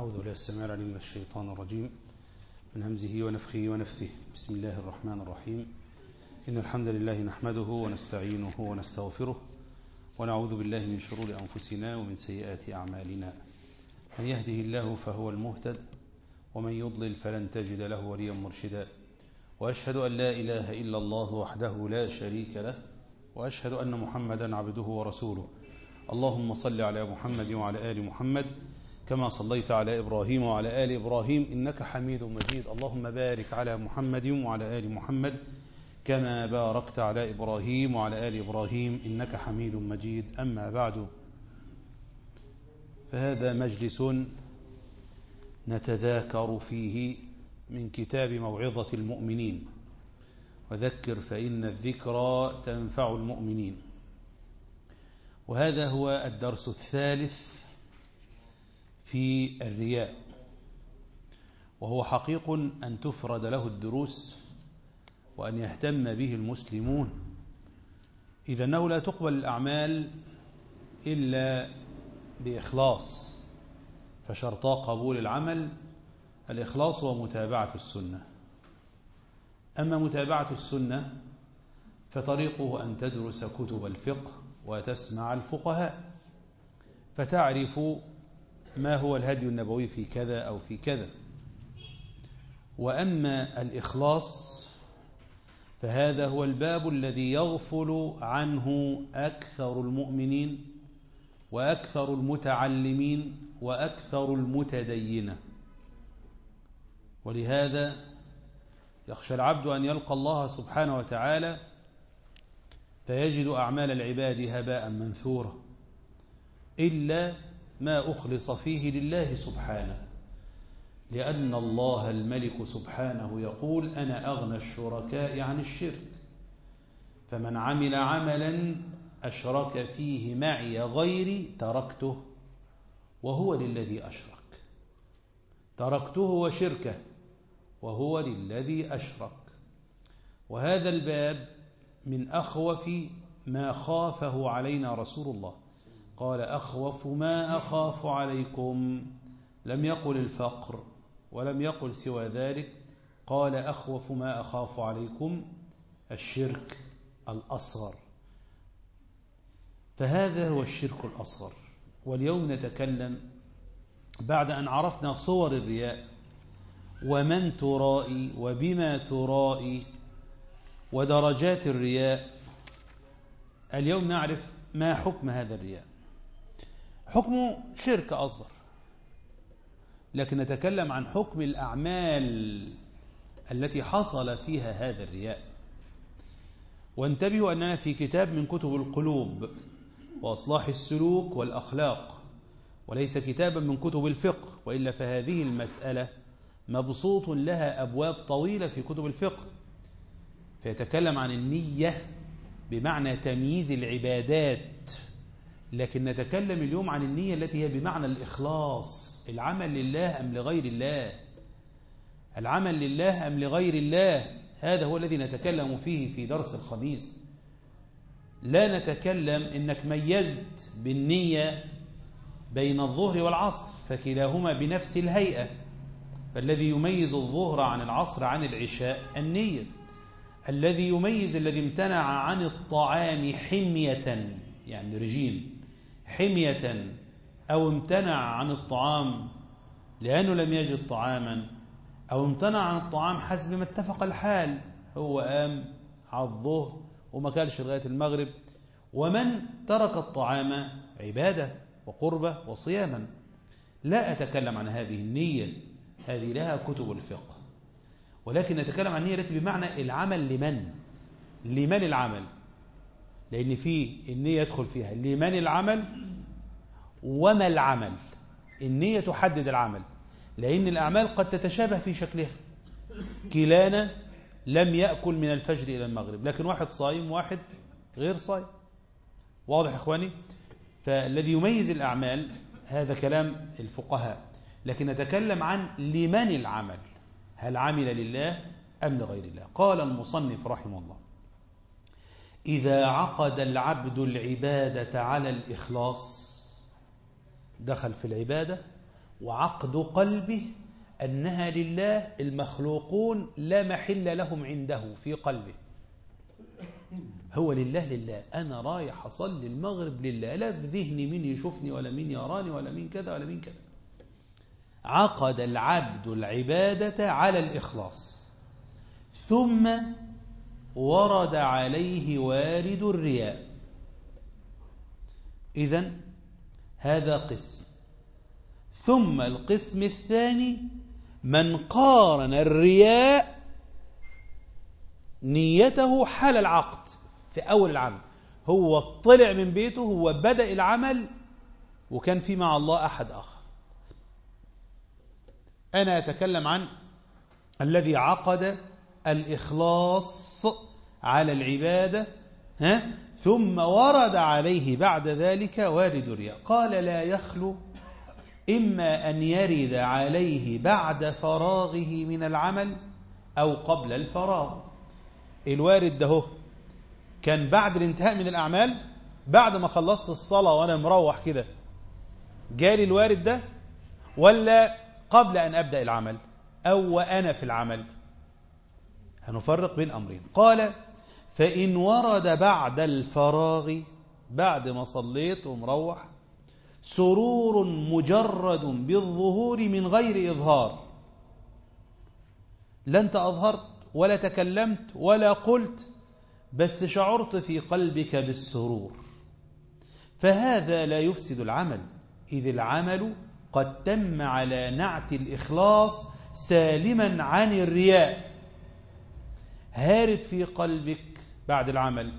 أعوذ بالله السميع العليم من الشيطان الرجيم من همزه ونفخه ونفثه بسم الله الرحمن الرحيم إن الحمد لله نحمده ونستعينه ونستغفره ونعوذ بالله من شرور أنفسنا ومن سيئات أعمالنا من يهده الله فهو المهتد ومن يضلل فلن تجد له وليا مرشدا وأشهد أن لا إله إلا الله وحده لا شريك له وأشهد أن محمدا عبده ورسوله اللهم صل على محمد وعلى آل محمد كما صليت على إبراهيم وعلى آل إبراهيم إنك حميد مجيد اللهم بارك على محمد وعلى آل محمد كما باركت على إبراهيم وعلى آل إبراهيم إنك حميد مجيد أما بعد فهذا مجلس نتذاكر فيه من كتاب موعظة المؤمنين وذكر فإن الذكرى تنفع المؤمنين وهذا هو الدرس الثالث في الرياء وهو حقيق أن تفرد له الدروس وأن يهتم به المسلمون إذا أنه لا تقبل الأعمال إلا بإخلاص فشرطا قبول العمل الإخلاص ومتابعة السنة أما متابعة السنة فطريقه أن تدرس كتب الفقه وتسمع الفقهاء فتعرف ما هو الهدي النبوي في كذا أو في كذا وأما الإخلاص فهذا هو الباب الذي يغفل عنه أكثر المؤمنين وأكثر المتعلمين وأكثر المتدينة ولهذا يخشى العبد أن يلقى الله سبحانه وتعالى فيجد أعمال العباد هباء منثورا إلا ما أخلص فيه لله سبحانه لأن الله الملك سبحانه يقول أنا أغنى الشركاء عن الشرك فمن عمل عملا أشرك فيه معي غيري تركته وهو للذي أشرك تركته وشركه وهو للذي أشرك وهذا الباب من أخوف ما خافه علينا رسول الله قال أخوف ما أخاف عليكم لم يقل الفقر ولم يقل سوى ذلك قال أخوف ما أخاف عليكم الشرك الأصغر فهذا هو الشرك الأصغر واليوم نتكلم بعد أن عرفنا صور الرياء ومن ترائي وبما ترائي ودرجات الرياء اليوم نعرف ما حكم هذا الرياء حكمه شرك أصغر لكن نتكلم عن حكم الأعمال التي حصل فيها هذا الرياء وانتبهوا أننا في كتاب من كتب القلوب وأصلاح السلوك والأخلاق وليس كتابا من كتب الفقه وإلا فهذه المسألة مبسوط لها أبواب طويلة في كتب الفقه فيتكلم عن النية بمعنى تمييز العبادات لكن نتكلم اليوم عن النية التي هي بمعنى الإخلاص العمل لله أم لغير الله العمل لله أم لغير الله هذا هو الذي نتكلم فيه في درس الخميس لا نتكلم إنك ميزت بالنية بين الظهر والعصر فكلاهما بنفس الهيئة فالذي يميز الظهر عن العصر عن العشاء النية الذي يميز الذي امتنع عن الطعام حمية يعني رجيم حمية أو امتنع عن الطعام لأنه لم يجد طعاما أو امتنع عن الطعام حسب ما اتفق الحال هو قام على الظهر وما كانش لغاية المغرب ومن ترك الطعام عبادة وقربة وصياما لا أتكلم عن هذه النية هذه لها كتب الفقه ولكن نتكلم عن النية التي بمعنى العمل لمن لمن العمل لأن في النية يدخل فيها لمن العمل وما العمل النية تحدد العمل لأن الأعمال قد تتشابه في شكلها كلانا لم يأكل من الفجر إلى المغرب لكن واحد صايم واحد غير صايم واضح إخواني فالذي يميز الأعمال هذا كلام الفقهاء لكن نتكلم عن لمن العمل هل عمل لله أم لغير الله قال المصنف رحمه الله إذا عقد العبد العبادة على الإخلاص دخل في العبادة وعقد قلبه أنها لله المخلوقون لا محل لهم عنده في قلبه هو لله لله أنا رايح أصلي المغرب لله لا في ذهني مين يشوفني ولا مين يراني ولا مين كذا ولا مين كذا عقد العبد العبادة على الإخلاص ثم ورد عليه وارد الرياء إذا هذا قسم ثم القسم الثاني من قارن الرياء نيته حال العقد في أول العمل هو طلع من بيته هو بدأ العمل وكان في مع الله أحد آخر أنا أتكلم عن الذي عقد الإخلاص على العبادة ها ثم ورد عليه بعد ذلك وارد رياء قال لا يخلو إما أن يرد عليه بعد فراغه من العمل أو قبل الفراغ الوارد ده كان بعد الانتهاء من الأعمال بعد ما خلصت الصلاة وأنا مروح كده جالي الوارد ده ولا قبل أن أبدأ العمل أو وأنا في العمل هنفرق بين أمرين قال فإن ورد بعد الفراغ بعد ما صليت ومروح سرور مجرد بالظهور من غير إظهار لا أنت أظهرت ولا تكلمت ولا قلت بس شعرت في قلبك بالسرور فهذا لا يفسد العمل إذ العمل قد تم على نعت الإخلاص سالما عن الرياء هارد في قلبك بعد العمل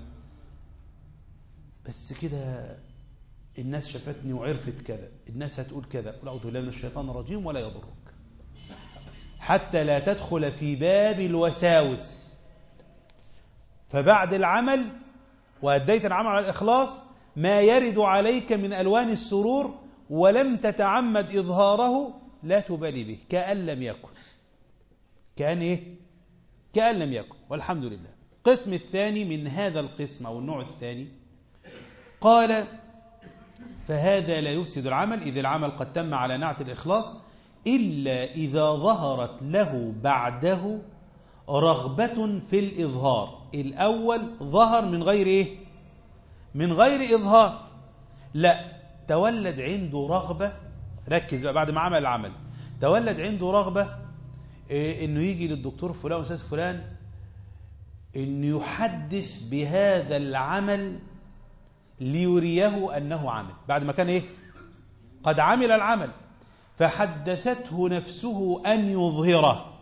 بس كده الناس شافتني وعرفت كذا الناس هتقول كذا قل أعوذ بالله من الشيطان الرجيم ولا يضرك حتى لا تدخل في باب الوساوس فبعد العمل وأديت العمل على الإخلاص ما يرد عليك من ألوان السرور ولم تتعمد إظهاره لا تبالي به كأن لم يكن كأن إيه؟ كأن لم يكن والحمد لله القسم الثاني من هذا القسم أو النوع الثاني قال فهذا لا يفسد العمل إذ العمل قد تم على نعت الإخلاص إلا إذا ظهرت له بعده رغبة في الإظهار الأول ظهر من غير إيه؟ من غير إظهار لا تولد عنده رغبة ركز بقى بعد ما عمل العمل تولد عنده رغبة إيه إنه يجي للدكتور فلان وأستاذ فلان إنه يحدث بهذا العمل ليريه أنه عمل بعد ما كان إيه قد عمل العمل فحدثته نفسه أن يظهره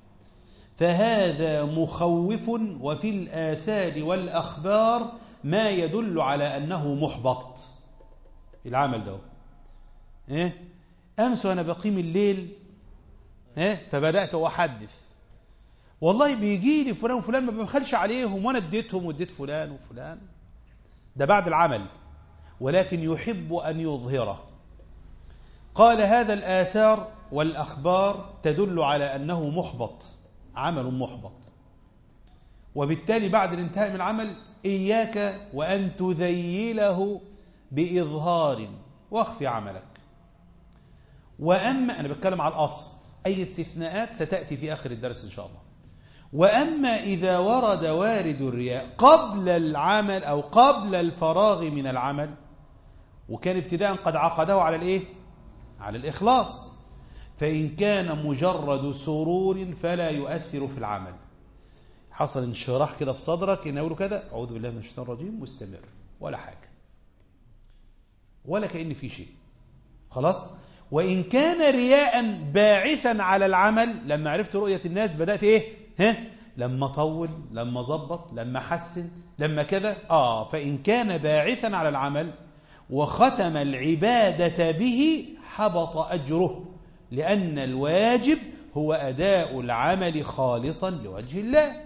فهذا مخوف وفي الآثار والأخبار ما يدل على أنه محبط العمل ده إيه؟ أمس وأنا بقيم الليل إيه؟ فبدأت أحدث والله بيجي لي فلان وفلان ما ببخلش عليهم وأنا اديتهم واديت فلان وفلان ده بعد العمل ولكن يحب أن يظهره قال هذا الآثار والأخبار تدل على أنه محبط عمل محبط وبالتالي بعد الانتهاء من العمل إياك وأن تذيله بإظهار واخفي عملك وأما أنا بتكلم على الأصل أي استثناءات ستأتي في آخر الدرس إن شاء الله وأما إذا ورد وارد الرياء قبل العمل أو قبل الفراغ من العمل وكان ابتداء قد عقده على الإيه؟ على الإخلاص فإن كان مجرد سرور فلا يؤثر في العمل حصل انشراح كده في صدرك إن أقول كذا أعوذ بالله من الشيطان الرجيم مستمر ولا حاجة ولا كأن في شيء خلاص وإن كان رياء باعثا على العمل لما عرفت رؤية الناس بدأت إيه ها لما طول لما ظبط لما حسن لما كذا آه فإن كان باعثا على العمل وختم العبادة به حبط أجره لأن الواجب هو أداء العمل خالصا لوجه الله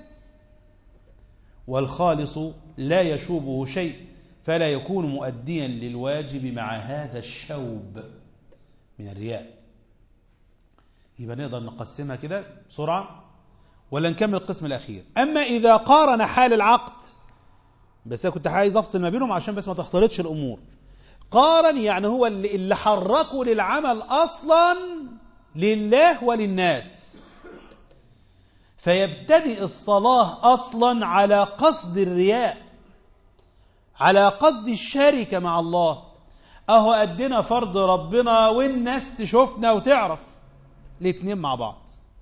والخالص لا يشوبه شيء فلا يكون مؤديا للواجب مع هذا الشوب من الرياء يبقى نقدر نقسمها كده بسرعة ولا نكمل القسم الأخير أما إذا قارن حال العقد بس أنا كنت عايز أفصل ما بينهم عشان بس ما تختلطش الأمور قارن يعني هو اللي, اللي حركه للعمل أصلا لله وللناس فيبتدئ الصلاة أصلا على قصد الرياء على قصد الشركة مع الله أهو أدينا فرض ربنا والناس تشوفنا وتعرف الاثنين مع بعض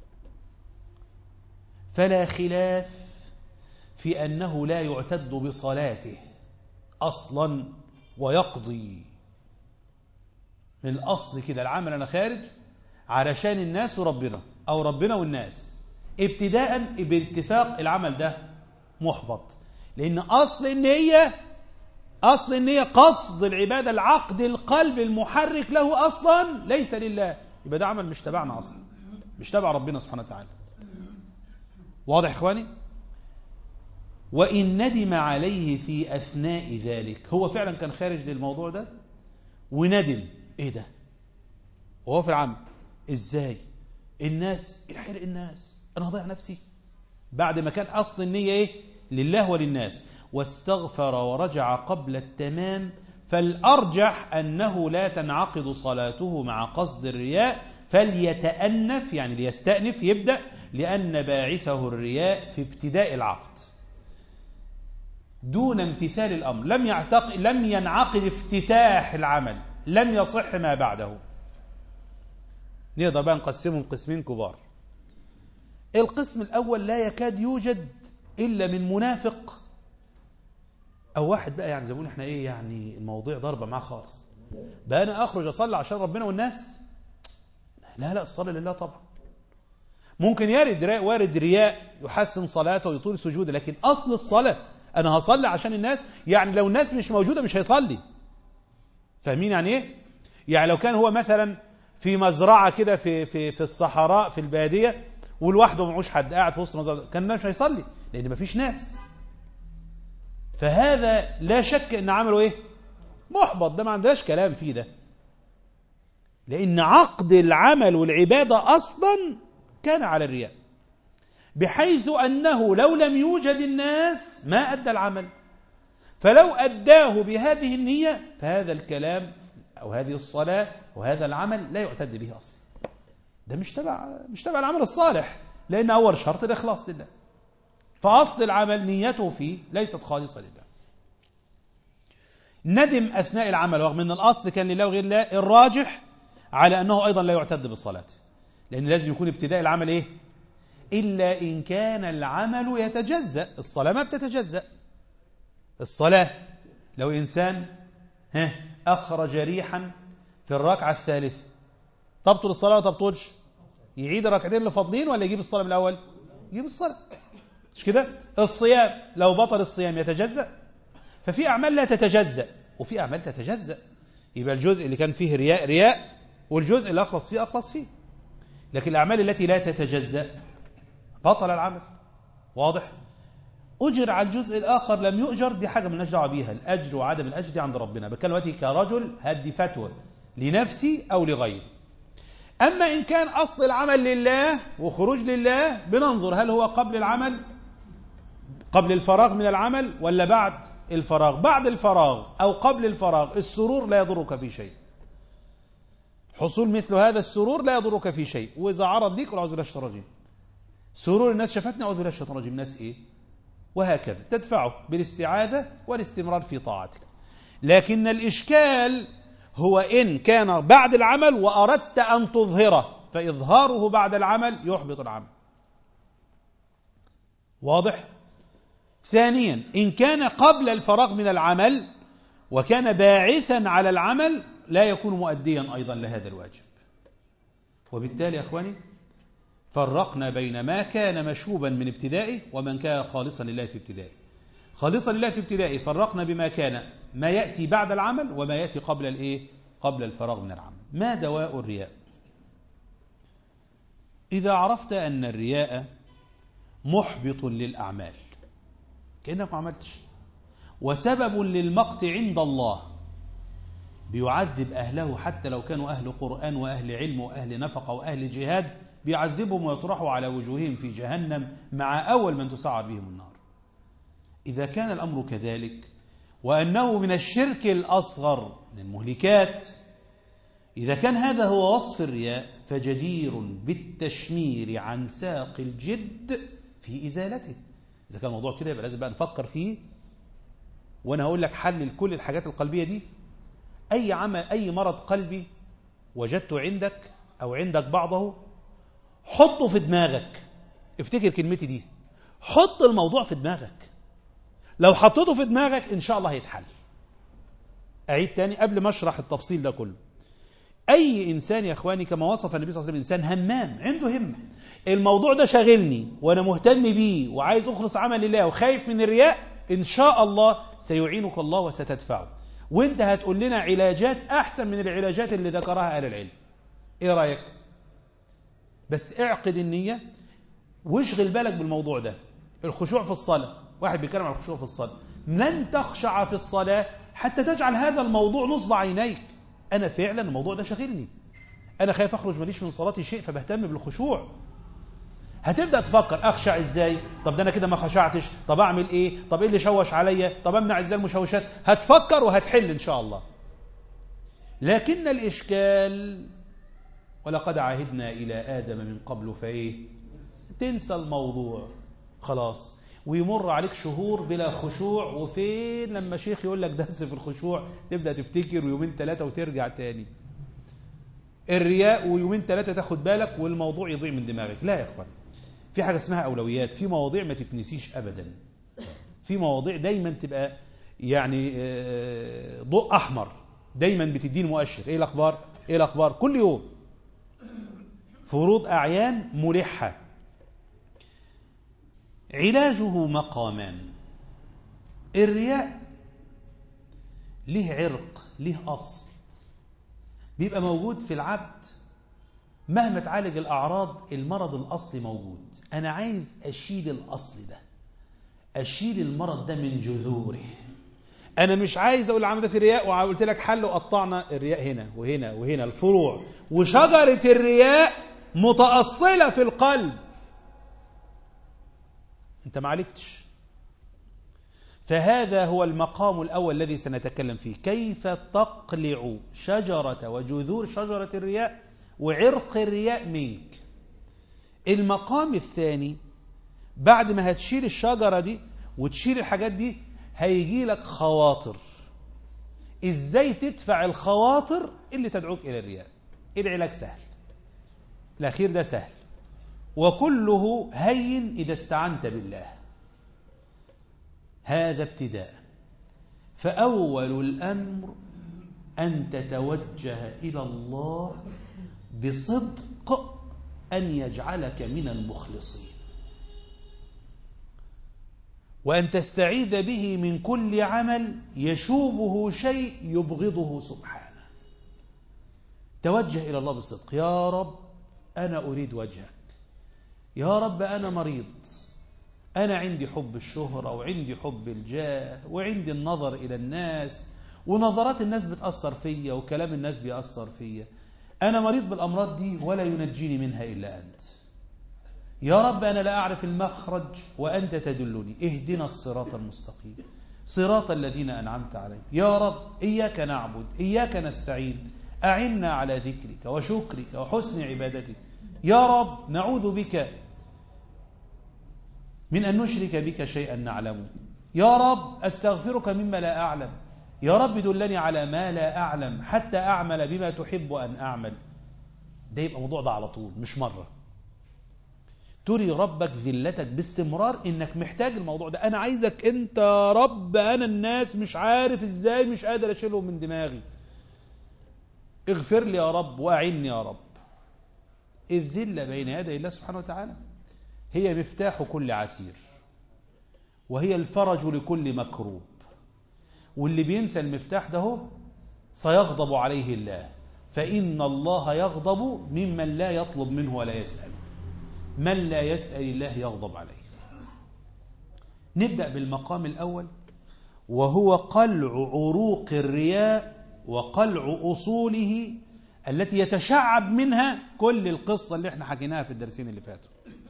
فلا خلاف في أنه لا يعتد بصلاته أصلا ويقضي من الأصل كده العمل أنا خارج علشان الناس وربنا أو ربنا والناس ابتداء باتفاق العمل ده محبط لأن أصل النية أصل النية قصد العبادة العقد القلب المحرك له أصلا ليس لله يبقى ده عمل مش تبعنا أصلا مش تبع ربنا سبحانه وتعالى واضح إخواني وإن ندم عليه في أثناء ذلك هو فعلا كان خارج للموضوع ده وندم إيه ده وهو في العمل إزاي الناس الحرق الناس أنا هضيع نفسي بعد ما كان أصل النية إيه لله وللناس واستغفر ورجع قبل التمام فالأرجح أنه لا تنعقد صلاته مع قصد الرياء فليتأنف يعني ليستأنف يبدأ لأن باعثه الرياء في ابتداء العقد دون امتثال الأمر لم, يعتق... لم ينعقد افتتاح العمل لم يصح ما بعده نقدر بقى نقسمهم قسمين كبار القسم الأول لا يكاد يوجد إلا من منافق أو واحد بقى يعني زي ما احنا إيه يعني الموضوع ضربة معاه خالص بقى أنا أخرج أصلي عشان ربنا والناس لا لا الصلاة لله طبعا ممكن يرد رياء وارد رياء يحسن صلاته ويطول سجوده لكن أصل الصلاة أنا هصلي عشان الناس يعني لو الناس مش موجودة مش هيصلي فاهمين يعني إيه يعني لو كان هو مثلا في مزرعة كده في, في, في الصحراء في البادية ولوحده معوش حد قاعد في وسط مزرعة كان مش هيصلي لأن مفيش ناس فهذا لا شك ان عمله ايه محبط ده ما عندناش كلام فيه ده لان عقد العمل والعباده اصلا كان على الرياء بحيث انه لو لم يوجد الناس ما ادى العمل فلو اداه بهذه النيه فهذا الكلام او هذه الصلاه وهذا العمل لا يعتد به اصلا ده مش تبع مش تبع العمل الصالح لان اول شرط الاخلاص لله فأصل العمل نيته فيه ليست خالصة لله ندم أثناء العمل رغم أن الأصل كان لله وغير الله الراجح على أنه أيضا لا يعتد بالصلاة لأن لازم يكون ابتداء العمل إيه إلا إن كان العمل يتجزأ الصلاة ما بتتجزأ الصلاة لو إنسان ها أخرج ريحا في الركعة الثالثة تبطل الصلاة ولا تبطلش يعيد الركعتين اللي فاضلين ولا يجيب الصلاة من الأول يجيب الصلاة مش كده الصيام لو بطل الصيام يتجزأ ففي أعمال لا تتجزأ وفي أعمال تتجزأ يبقى الجزء اللي كان فيه رياء رياء والجزء اللي أخلص فيه أخلص فيه لكن الأعمال التي لا تتجزأ بطل العمل واضح أجر على الجزء الآخر لم يؤجر دي حاجة من دعوه بيها الأجر وعدم الأجر دي عند ربنا بتكلم دلوقتي كرجل هدي فتوى لنفسي أو لغيري أما إن كان أصل العمل لله وخروج لله بننظر هل هو قبل العمل قبل الفراغ من العمل ولا بعد الفراغ بعد الفراغ أو قبل الفراغ السرور لا يضرك في شيء حصول مثل هذا السرور لا يضرك في شيء وإذا عرض ليك والعوذ بالله الشيطان الرجيم سرور الناس شافتني أعوذ بالله الشيطان الرجيم الناس إيه وهكذا تدفعه بالاستعاذة والاستمرار في طاعتك لكن الإشكال هو إن كان بعد العمل وأردت أن تظهره فإظهاره بعد العمل يحبط العمل واضح ثانيا إن كان قبل الفراغ من العمل وكان باعثا على العمل لا يكون مؤديا أيضا لهذا الواجب وبالتالي يا أخواني فرقنا بين ما كان مشوبا من ابتدائه ومن كان خالصا لله في ابتدائه خالصا لله في ابتدائه فرقنا بما كان ما يأتي بعد العمل وما يأتي قبل الإيه؟ قبل الفراغ من العمل ما دواء الرياء إذا عرفت أن الرياء محبط للأعمال كأنك ما عملتش وسبب للمقت عند الله بيعذب أهله حتى لو كانوا أهل قرآن وأهل علم وأهل نفقة وأهل جهاد بيعذبهم ويطرحوا على وجوههم في جهنم مع أول من تسعر بهم النار إذا كان الأمر كذلك وأنه من الشرك الأصغر من المهلكات إذا كان هذا هو وصف الرياء فجدير بالتشمير عن ساق الجد في إزالته إذا كان الموضوع كده يبقى لازم بقى نفكر فيه وأنا هقول لك حل لكل الحاجات القلبية دي أي عمل أي مرض قلبي وجدته عندك أو عندك بعضه حطه في دماغك افتكر كلمتي دي حط الموضوع في دماغك لو حطيته في دماغك إن شاء الله هيتحل أعيد تاني قبل ما أشرح التفصيل ده كله أي إنسان يا أخواني كما وصف النبي صلى الله عليه وسلم إنسان همام عنده همة الموضوع ده شاغلني وأنا مهتم بيه وعايز أخلص عمل الله وخايف من الرياء إن شاء الله سيعينك الله وستدفعه وانت هتقول لنا علاجات أحسن من العلاجات اللي ذكرها أهل العلم إيه رأيك بس اعقد النية واشغل بالك بالموضوع ده الخشوع في الصلاة واحد بيتكلم عن الخشوع في الصلاة لن تخشع في الصلاة حتى تجعل هذا الموضوع نصب عينيك أنا فعلا الموضوع ده شاغلني أنا خايف أخرج ماليش من صلاتي شيء فبهتم بالخشوع هتبدأ تفكر أخشع إزاي طب ده أنا كده ما خشعتش طب أعمل إيه طب إيه اللي شوش عليا طب أمنع إزاي المشوشات هتفكر وهتحل إن شاء الله لكن الإشكال ولقد عهدنا إلى آدم من قبل فإيه تنسى الموضوع خلاص ويمر عليك شهور بلا خشوع وفين لما شيخ يقول لك درس في الخشوع تبدأ تفتكر ويومين ثلاثة وترجع تاني الرياء ويومين ثلاثة تاخد بالك والموضوع يضيع من دماغك لا يا اخوان في حاجة اسمها أولويات في مواضيع ما تتنسيش أبدا في مواضيع دايما تبقى يعني ضوء أحمر دايما بتدين مؤشر ايه الأخبار ايه الأخبار كل يوم فروض أعيان ملحة علاجه مقامان الرياء له عرق له أصل بيبقى موجود في العبد مهما تعالج الأعراض المرض الأصلي موجود أنا عايز أشيل الأصل ده أشيل المرض ده من جذوره أنا مش عايز أقول العمل ده في الرياء وقلت لك حل وقطعنا الرياء هنا وهنا وهنا الفروع وشجرة الرياء متأصلة في القلب أنت ما عالجتش فهذا هو المقام الأول الذي سنتكلم فيه كيف تقلع شجرة وجذور شجرة الرياء وعرق الرياء منك المقام الثاني بعد ما هتشيل الشجرة دي وتشيل الحاجات دي هيجي لك خواطر ازاي تدفع الخواطر اللي تدعوك الى الرياء العلاج سهل الاخير ده سهل وكله هين اذا استعنت بالله هذا ابتداء فاول الامر ان تتوجه الى الله بصدق ان يجعلك من المخلصين وأن تستعيذ به من كل عمل يشوبه شيء يبغضه سبحانه توجه إلى الله بصدق يا رب أنا أريد وجهك يا رب أنا مريض أنا عندي حب الشهرة وعندي حب الجاه وعندي النظر إلى الناس ونظرات الناس بتأثر فيا وكلام الناس بيأثر فيا أنا مريض بالأمراض دي ولا ينجيني منها إلا أنت يا رب أنا لا أعرف المخرج وأنت تدلني اهدنا الصراط المستقيم صراط الذين أنعمت عليهم يا رب إياك نعبد إياك نستعين أعنا على ذكرك وشكرك وحسن عبادتك يا رب نعوذ بك من أن نشرك بك شيئا نعلمه يا رب أستغفرك مما لا أعلم يا رب دلني على ما لا أعلم حتى أعمل بما تحب أن أعمل ده يبقى موضوع ده على طول مش مرة تري ربك ذلتك باستمرار انك محتاج الموضوع ده انا عايزك انت يا رب انا الناس مش عارف ازاي مش قادر اشيلهم من دماغي اغفر لي يا رب واعني يا رب الذلة بين يدي الله سبحانه وتعالى هي مفتاح كل عسير وهي الفرج لكل مكروب واللي بينسى المفتاح ده هو سيغضب عليه الله فإن الله يغضب ممن لا يطلب منه ولا يسأل من لا يسأل الله يغضب عليه نبدأ بالمقام الأول وهو قلع عروق الرياء وقلع أصوله التي يتشعب منها كل القصة اللي احنا حكيناها في الدرسين اللي فاتوا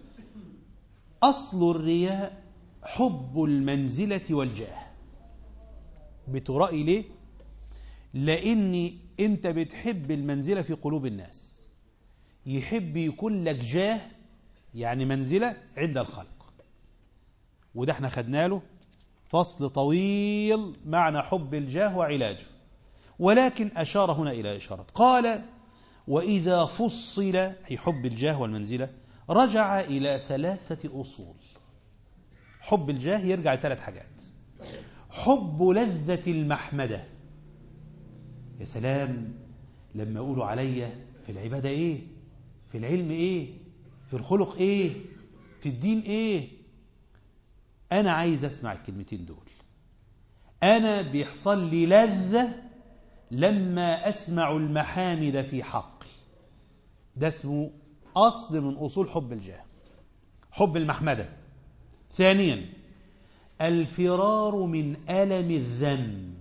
أصل الرياء حب المنزلة والجاه بترأي ليه لأن أنت بتحب المنزلة في قلوب الناس يحب يكون لك جاه يعني منزلة عند الخلق وده احنا خدنا له فصل طويل معنى حب الجاه وعلاجه ولكن أشار هنا إلى إشارة قال وإذا فصل أي حب الجاه والمنزلة رجع إلى ثلاثة أصول حب الجاه يرجع لثلاث حاجات حب لذة المحمدة يا سلام لما يقولوا عليا في العبادة إيه في العلم إيه في الخلق إيه في الدين إيه أنا عايز أسمع الكلمتين دول أنا بيحصل لي لذة لما أسمع المحامد في حقي ده اسمه أصل من أصول حب الجاه حب المحمدة ثانيا الفرار من ألم الذنب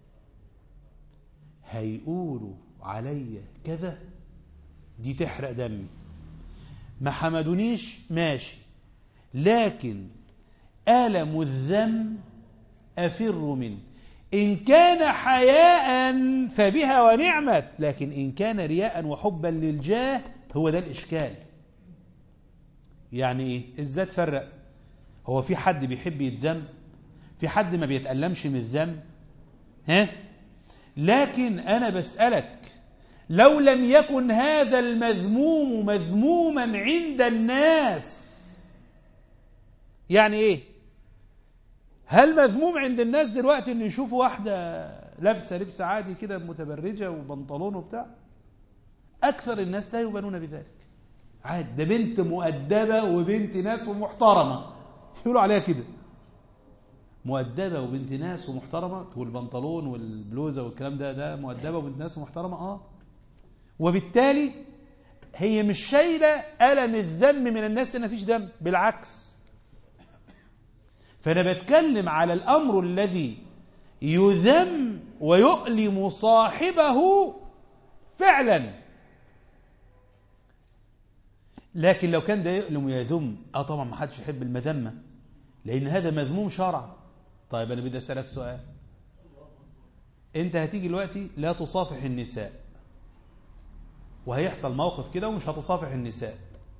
هيقولوا علي كذا دي تحرق دمي ما حمدونيش ماشي لكن ألم الذنب أفر منه إن كان حياء فبها ونعمت لكن إن كان رياء وحبا للجاه هو ده الإشكال يعني إيه إزاي تفرق هو في حد بيحب يتذم في حد ما بيتألمش من الذم ها لكن أنا بسألك لو لم يكن هذا المذموم مذموما عند الناس يعني ايه هل مذموم عند الناس دلوقتي ان يشوفوا واحدة لابسة لبس عادي كده متبرجة وبنطلون وبتاع اكثر الناس لا يبالون بذلك عادي ده بنت مؤدبة وبنت ناس ومحترمة يقولوا عليها كده مؤدبة وبنت ناس ومحترمة والبنطلون والبلوزة والكلام ده ده مؤدبة وبنت ناس ومحترمة اه وبالتالي هي مش شايلة ألم الذم من الناس لأن مفيش دم بالعكس فأنا بتكلم على الأمر الذي يذم ويؤلم صاحبه فعلا لكن لو كان ده يؤلم ويذم اه طبعا ما حدش يحب المذمه لان هذا مذموم شرعا طيب انا بدي اسالك سؤال انت هتيجي دلوقتي لا تصافح النساء وهيحصل موقف كده ومش هتصافح النساء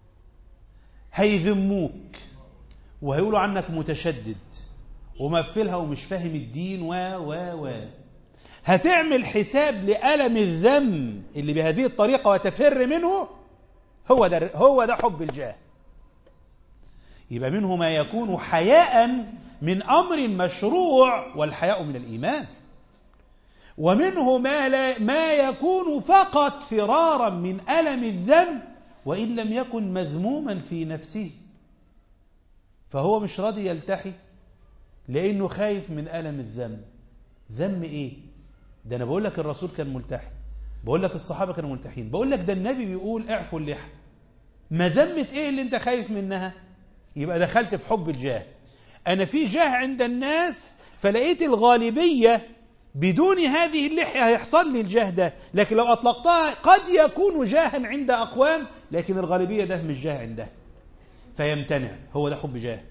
هيذموك وهيقولوا عنك متشدد ومقفلها ومش فاهم الدين و و و هتعمل حساب لألم الذم اللي بهذه الطريقة وتفر منه هو ده هو ده حب الجاه يبقى منه ما يكون حياء من أمر مشروع والحياء من الإيمان ومنه ما, لا ما يكون فقط فرارا من ألم الذنب وإن لم يكن مذموما في نفسه فهو مش راضي يلتحي لأنه خايف من ألم الذنب ذم إيه ده أنا بقول لك الرسول كان ملتحي بقول لك الصحابة كانوا ملتحين بقول لك ده النبي بيقول اعفوا اللحى ما ذمة إيه اللي أنت خايف منها يبقى دخلت في حب الجاه أنا في جاه عند الناس فلقيت الغالبية بدون هذه اللحية هيحصل لي الجاه ده لكن لو أطلقتها قد يكون جاها عند أقوام لكن الغالبية ده مش جاه عنده فيمتنع هو ده حب جاه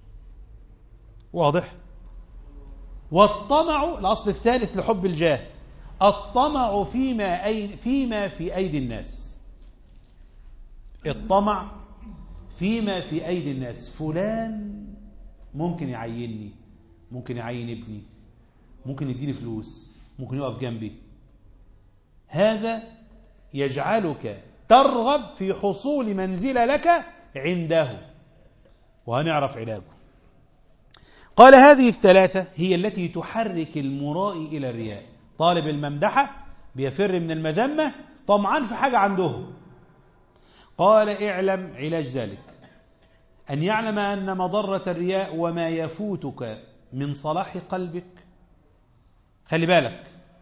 واضح والطمع الأصل الثالث لحب الجاه الطمع فيما, أي فيما في أيدي الناس الطمع فيما في أيدي الناس فلان ممكن يعيني ممكن يعين ابني ممكن يديني فلوس ممكن يقف جنبي هذا يجعلك ترغب في حصول منزلة لك عنده وهنعرف علاجه قال هذه الثلاثة هي التي تحرك المرائي إلى الرياء طالب الممدحة بيفر من المذمة طمعان في حاجة عنده قال اعلم علاج ذلك أن يعلم أن مضرة الرياء وما يفوتك من صلاح قلبك خلي بالك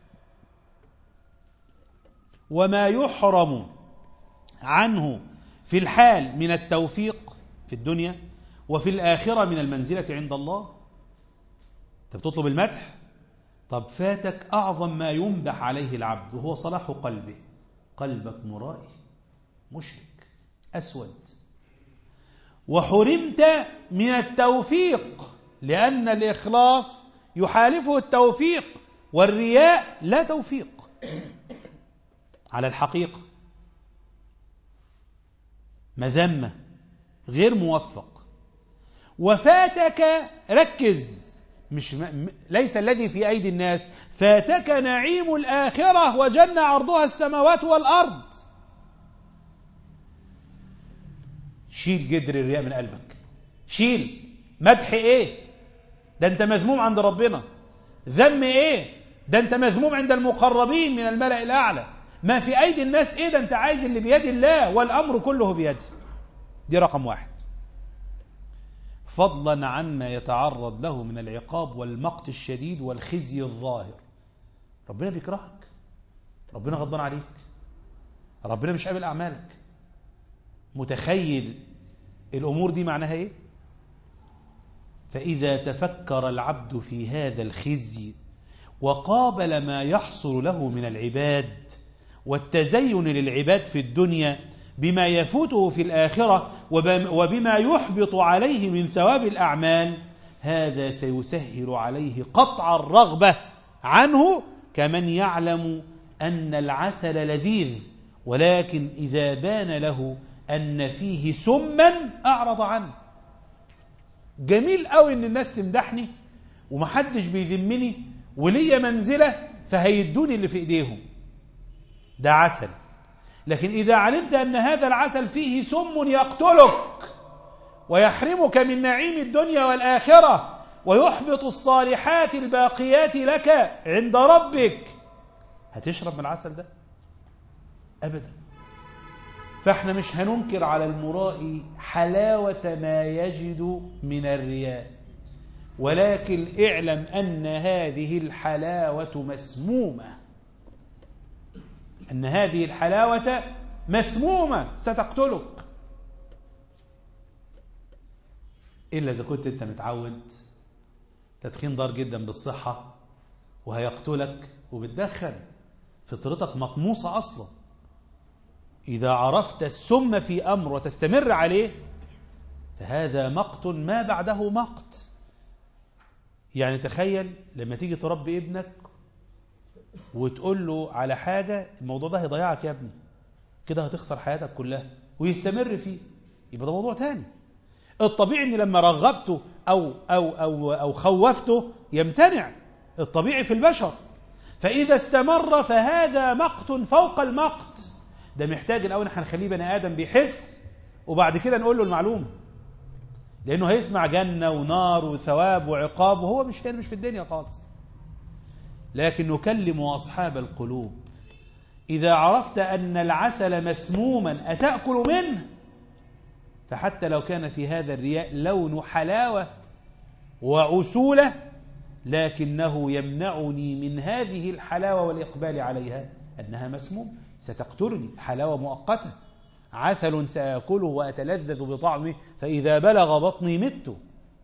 وما يحرم عنه في الحال من التوفيق في الدنيا وفي الآخرة من المنزلة عند الله أنت بتطلب المدح طب فاتك أعظم ما يمدح عليه العبد وهو صلاح قلبه قلبك مرائي مشرك أسود وحرمت من التوفيق لأن الإخلاص يحالفه التوفيق والرياء لا توفيق على الحقيقة مذمة غير موفق وفاتك ركز مش م... ليس الذي في أيدي الناس فاتك نعيم الآخرة وجنة عرضها السماوات والأرض شيل جدر الرياء من قلبك شيل مدح ايه ده انت مذموم عند ربنا ذم ايه ده انت مذموم عند المقربين من الملأ الأعلى ما في أيدي الناس ايه ده انت عايز اللي بيد الله والأمر كله بيده دي رقم واحد فضلا عما يتعرض له من العقاب والمقت الشديد والخزي الظاهر ربنا بيكرهك ربنا غضبان عليك ربنا مش قابل أعمالك متخيل الأمور دي معناها إيه فإذا تفكر العبد في هذا الخزي وقابل ما يحصل له من العباد والتزين للعباد في الدنيا بما يفوته في الآخرة وبما يحبط عليه من ثواب الأعمال هذا سيسهل عليه قطع الرغبة عنه كمن يعلم أن العسل لذيذ ولكن إذا بان له أن فيه سما أعرض عنه جميل قوي ان الناس تمدحني ومحدش بيذمني وليا منزلة فهيدوني اللي في ايديهم ده عسل لكن إذا علمت أن هذا العسل فيه سم يقتلك ويحرمك من نعيم الدنيا والآخرة ويحبط الصالحات الباقيات لك عند ربك هتشرب من العسل ده أبدا فاحنا مش هننكر على المرائي حلاوة ما يجد من الرياء ولكن اعلم أن هذه الحلاوة مسمومة أن هذه الحلاوة مسمومة ستقتلك إلا إذا كنت أنت متعود تدخين ضار جدا بالصحة وهيقتلك وبتدخن فطرتك مطموسة أصلا إذا عرفت السم في أمر وتستمر عليه فهذا مقت ما بعده مقت يعني تخيل لما تيجي تربي ابنك وتقول له على حاجة الموضوع ده هيضيعك يا ابني كده هتخسر حياتك كلها ويستمر فيه يبقى ده موضوع تاني الطبيعي ان لما رغبته او او او او خوفته يمتنع الطبيعي في البشر فاذا استمر فهذا مقت فوق المقت ده محتاج الاول احنا هنخليه بني ادم بيحس وبعد كده نقول له المعلومه لانه هيسمع جنه ونار وثواب وعقاب وهو مش هنا مش في الدنيا خالص لكن نكلم اصحاب القلوب اذا عرفت ان العسل مسموما اتاكل منه فحتى لو كان في هذا الرياء لون حلاوه وعسوله لكنه يمنعني من هذه الحلاوه والاقبال عليها انها مسموم ستقتلني حلاوه مؤقته عسل ساكله واتلذذ بطعمه فاذا بلغ بطني مت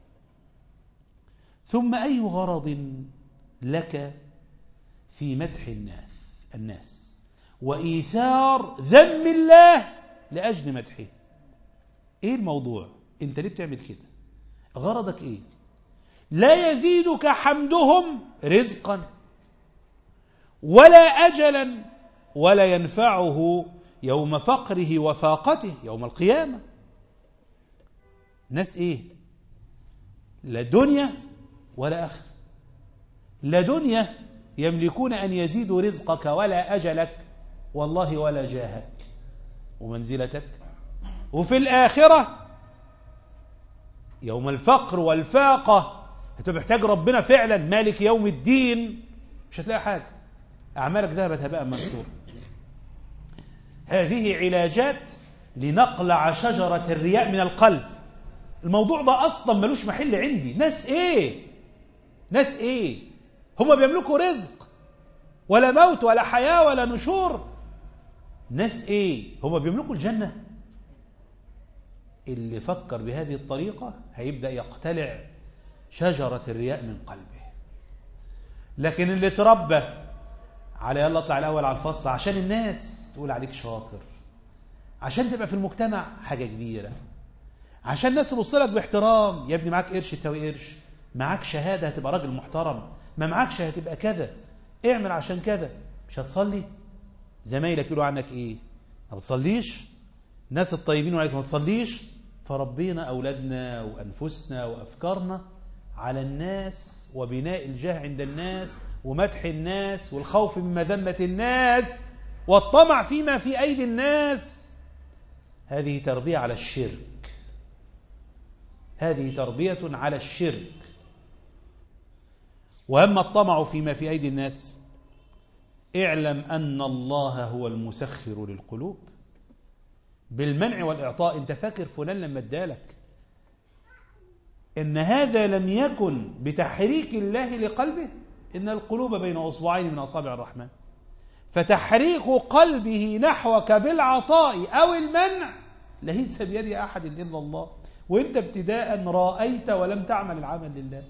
ثم اي غرض لك في مدح الناس الناس وايثار ذم الله لاجل مدحه ايه الموضوع انت ليه بتعمل كده غرضك ايه لا يزيدك حمدهم رزقا ولا اجلا ولا ينفعه يوم فقره وفاقته يوم القيامه ناس ايه لا دنيا ولا اخر لا دنيا يملكون ان يزيدوا رزقك ولا اجلك والله ولا جاهك ومنزلتك وفي الآخرة يوم الفقر والفاقة هتبقى محتاج ربنا فعلا مالك يوم الدين مش هتلاقي حاجة أعمالك ذهبت هباء منصور هذه علاجات لنقلع شجرة الرياء من القلب الموضوع ده أصلا ملوش محل عندي ناس إيه ناس إيه هم بيملكوا رزق ولا موت ولا حياة ولا نشور ناس إيه هم بيملكوا الجنة اللي فكر بهذه الطريقة هيبدأ يقتلع شجرة الرياء من قلبه لكن اللي تربى على يلا اطلع الأول على الفصل عشان الناس تقول عليك شاطر عشان تبقى في المجتمع حاجة كبيرة عشان الناس تبص لك باحترام يا ابني معاك قرش تساوي قرش معاك شهادة هتبقى راجل محترم ما معاكش هتبقى كذا اعمل عشان كذا مش هتصلي زمايلك يقولوا عنك ايه ما بتصليش الناس الطيبين عليك ما بتصليش فربينا أولادنا وأنفسنا وأفكارنا على الناس وبناء الجاه عند الناس ومدح الناس والخوف من مذمة الناس والطمع فيما في أيدي الناس هذه تربية على الشرك هذه تربية على الشرك وأما الطمع فيما في أيدي الناس اعلم أن الله هو المسخر للقلوب بالمنع والإعطاء أنت فاكر فلان لما ادالك إن هذا لم يكن بتحريك الله لقلبه إن القلوب بين أصبعين من أصابع الرحمن فتحريك قلبه نحوك بالعطاء أو المنع ليس بيد أحد إلا الله وإنت ابتداء رأيت ولم تعمل العمل لله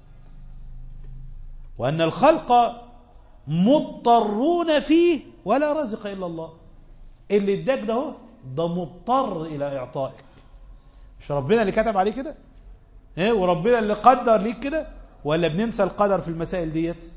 وأن الخلق مضطرون فيه ولا رزق إلا الله اللي اداك ده هو ده مضطر إلى إعطائك مش ربنا اللي كتب عليه كده ايه وربنا اللي قدر ليك كده ولا بننسى القدر في المسائل ديت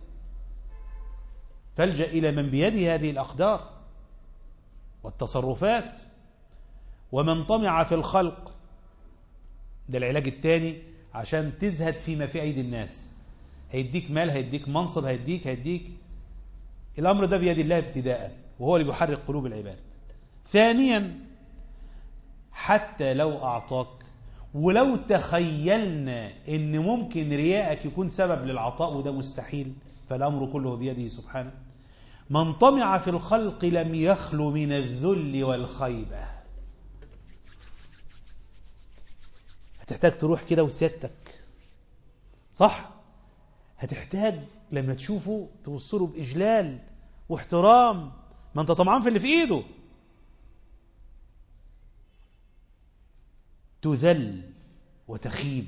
فالجأ إلى من بيده هذه الأقدار والتصرفات ومن طمع في الخلق ده العلاج الثاني عشان تزهد فيما في أيدي الناس هيديك مال هيديك منصب هيديك هيديك الأمر ده بيد الله ابتداء وهو اللي بيحرك قلوب العباد ثانيا حتى لو أعطاك ولو تخيلنا ان ممكن رياءك يكون سبب للعطاء وده مستحيل فالامر كله بيده سبحانه من طمع في الخلق لم يخلو من الذل والخيبه هتحتاج تروح كده وسيادتك صح هتحتاج لما تشوفه توصله باجلال واحترام ما انت طمعان في اللي في ايده تذل وتخيب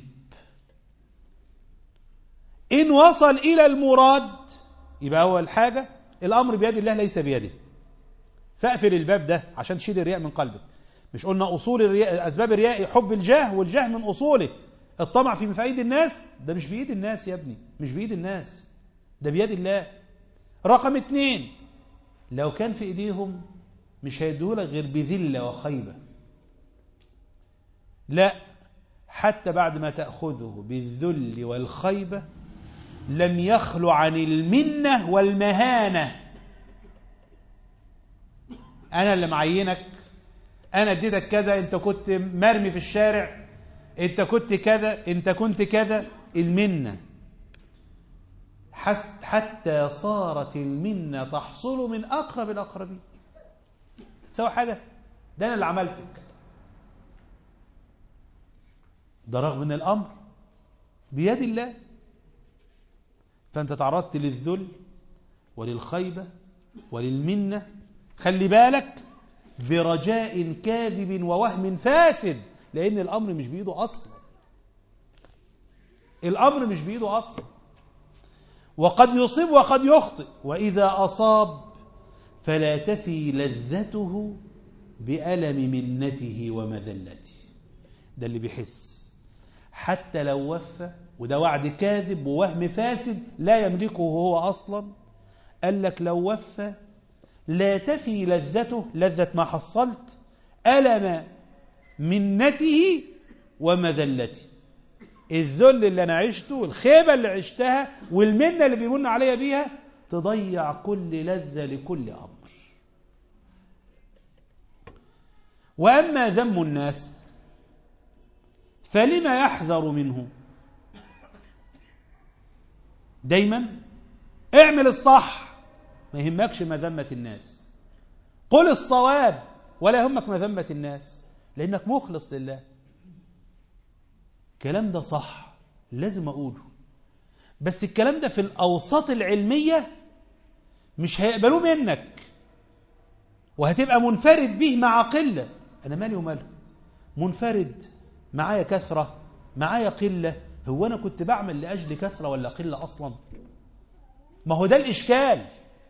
إن وصل إلى المراد يبقى أول حاجة الأمر بيد الله ليس بيده فاقفل الباب ده عشان تشيل الرياء من قلبك مش قلنا أصول الرياء أسباب الرياء حب الجاه والجاه من أصوله الطمع في مفايد الناس ده مش بإيد الناس يا ابني مش بإيد الناس ده بيد الله رقم اتنين لو كان في إيديهم مش هيديهولك غير بذلة وخيبة لا حتى بعد ما تأخذه بالذل والخيبة لم يخلو عن المنة والمهانة أنا اللي معينك أنا اديتك كذا أنت كنت مرمي في الشارع أنت كنت كذا أنت كنت كذا المنة حتى صارت المنة تحصل من أقرب الأقربين تسوى حاجة ده أنا اللي عملتك ده رغم ان الامر بيد الله فانت تعرضت للذل وللخيبه وللمنه خلي بالك برجاء كاذب ووهم فاسد لان الامر مش بايده اصلا الامر مش بايده اصلا وقد يصيب وقد يخطئ واذا اصاب فلا تفي لذته بالم منته ومذلته ده اللي بيحس حتى لو وفى وده وعد كاذب ووهم فاسد لا يملكه هو أصلا قال لك لو وفى لا تفي لذته لذة ما حصلت ألم منته ومذلته الذل اللي أنا عشته والخيبة اللي عشتها والمنة اللي بيمن عليا بيها تضيع كل لذة لكل أمر وأما ذم الناس فلما يحذر منه دايما اعمل الصح ما يهمكش مذمة الناس قل الصواب ولا يهمك مذمة الناس لأنك مخلص لله الكلام ده صح لازم أقوله بس الكلام ده في الأوساط العلمية مش هيقبلوه منك وهتبقى منفرد به مع قلة أنا مالي وماله منفرد معايا كثرة معايا قلة هو أنا كنت بعمل لأجل كثرة ولا قلة أصلا ما هو ده الإشكال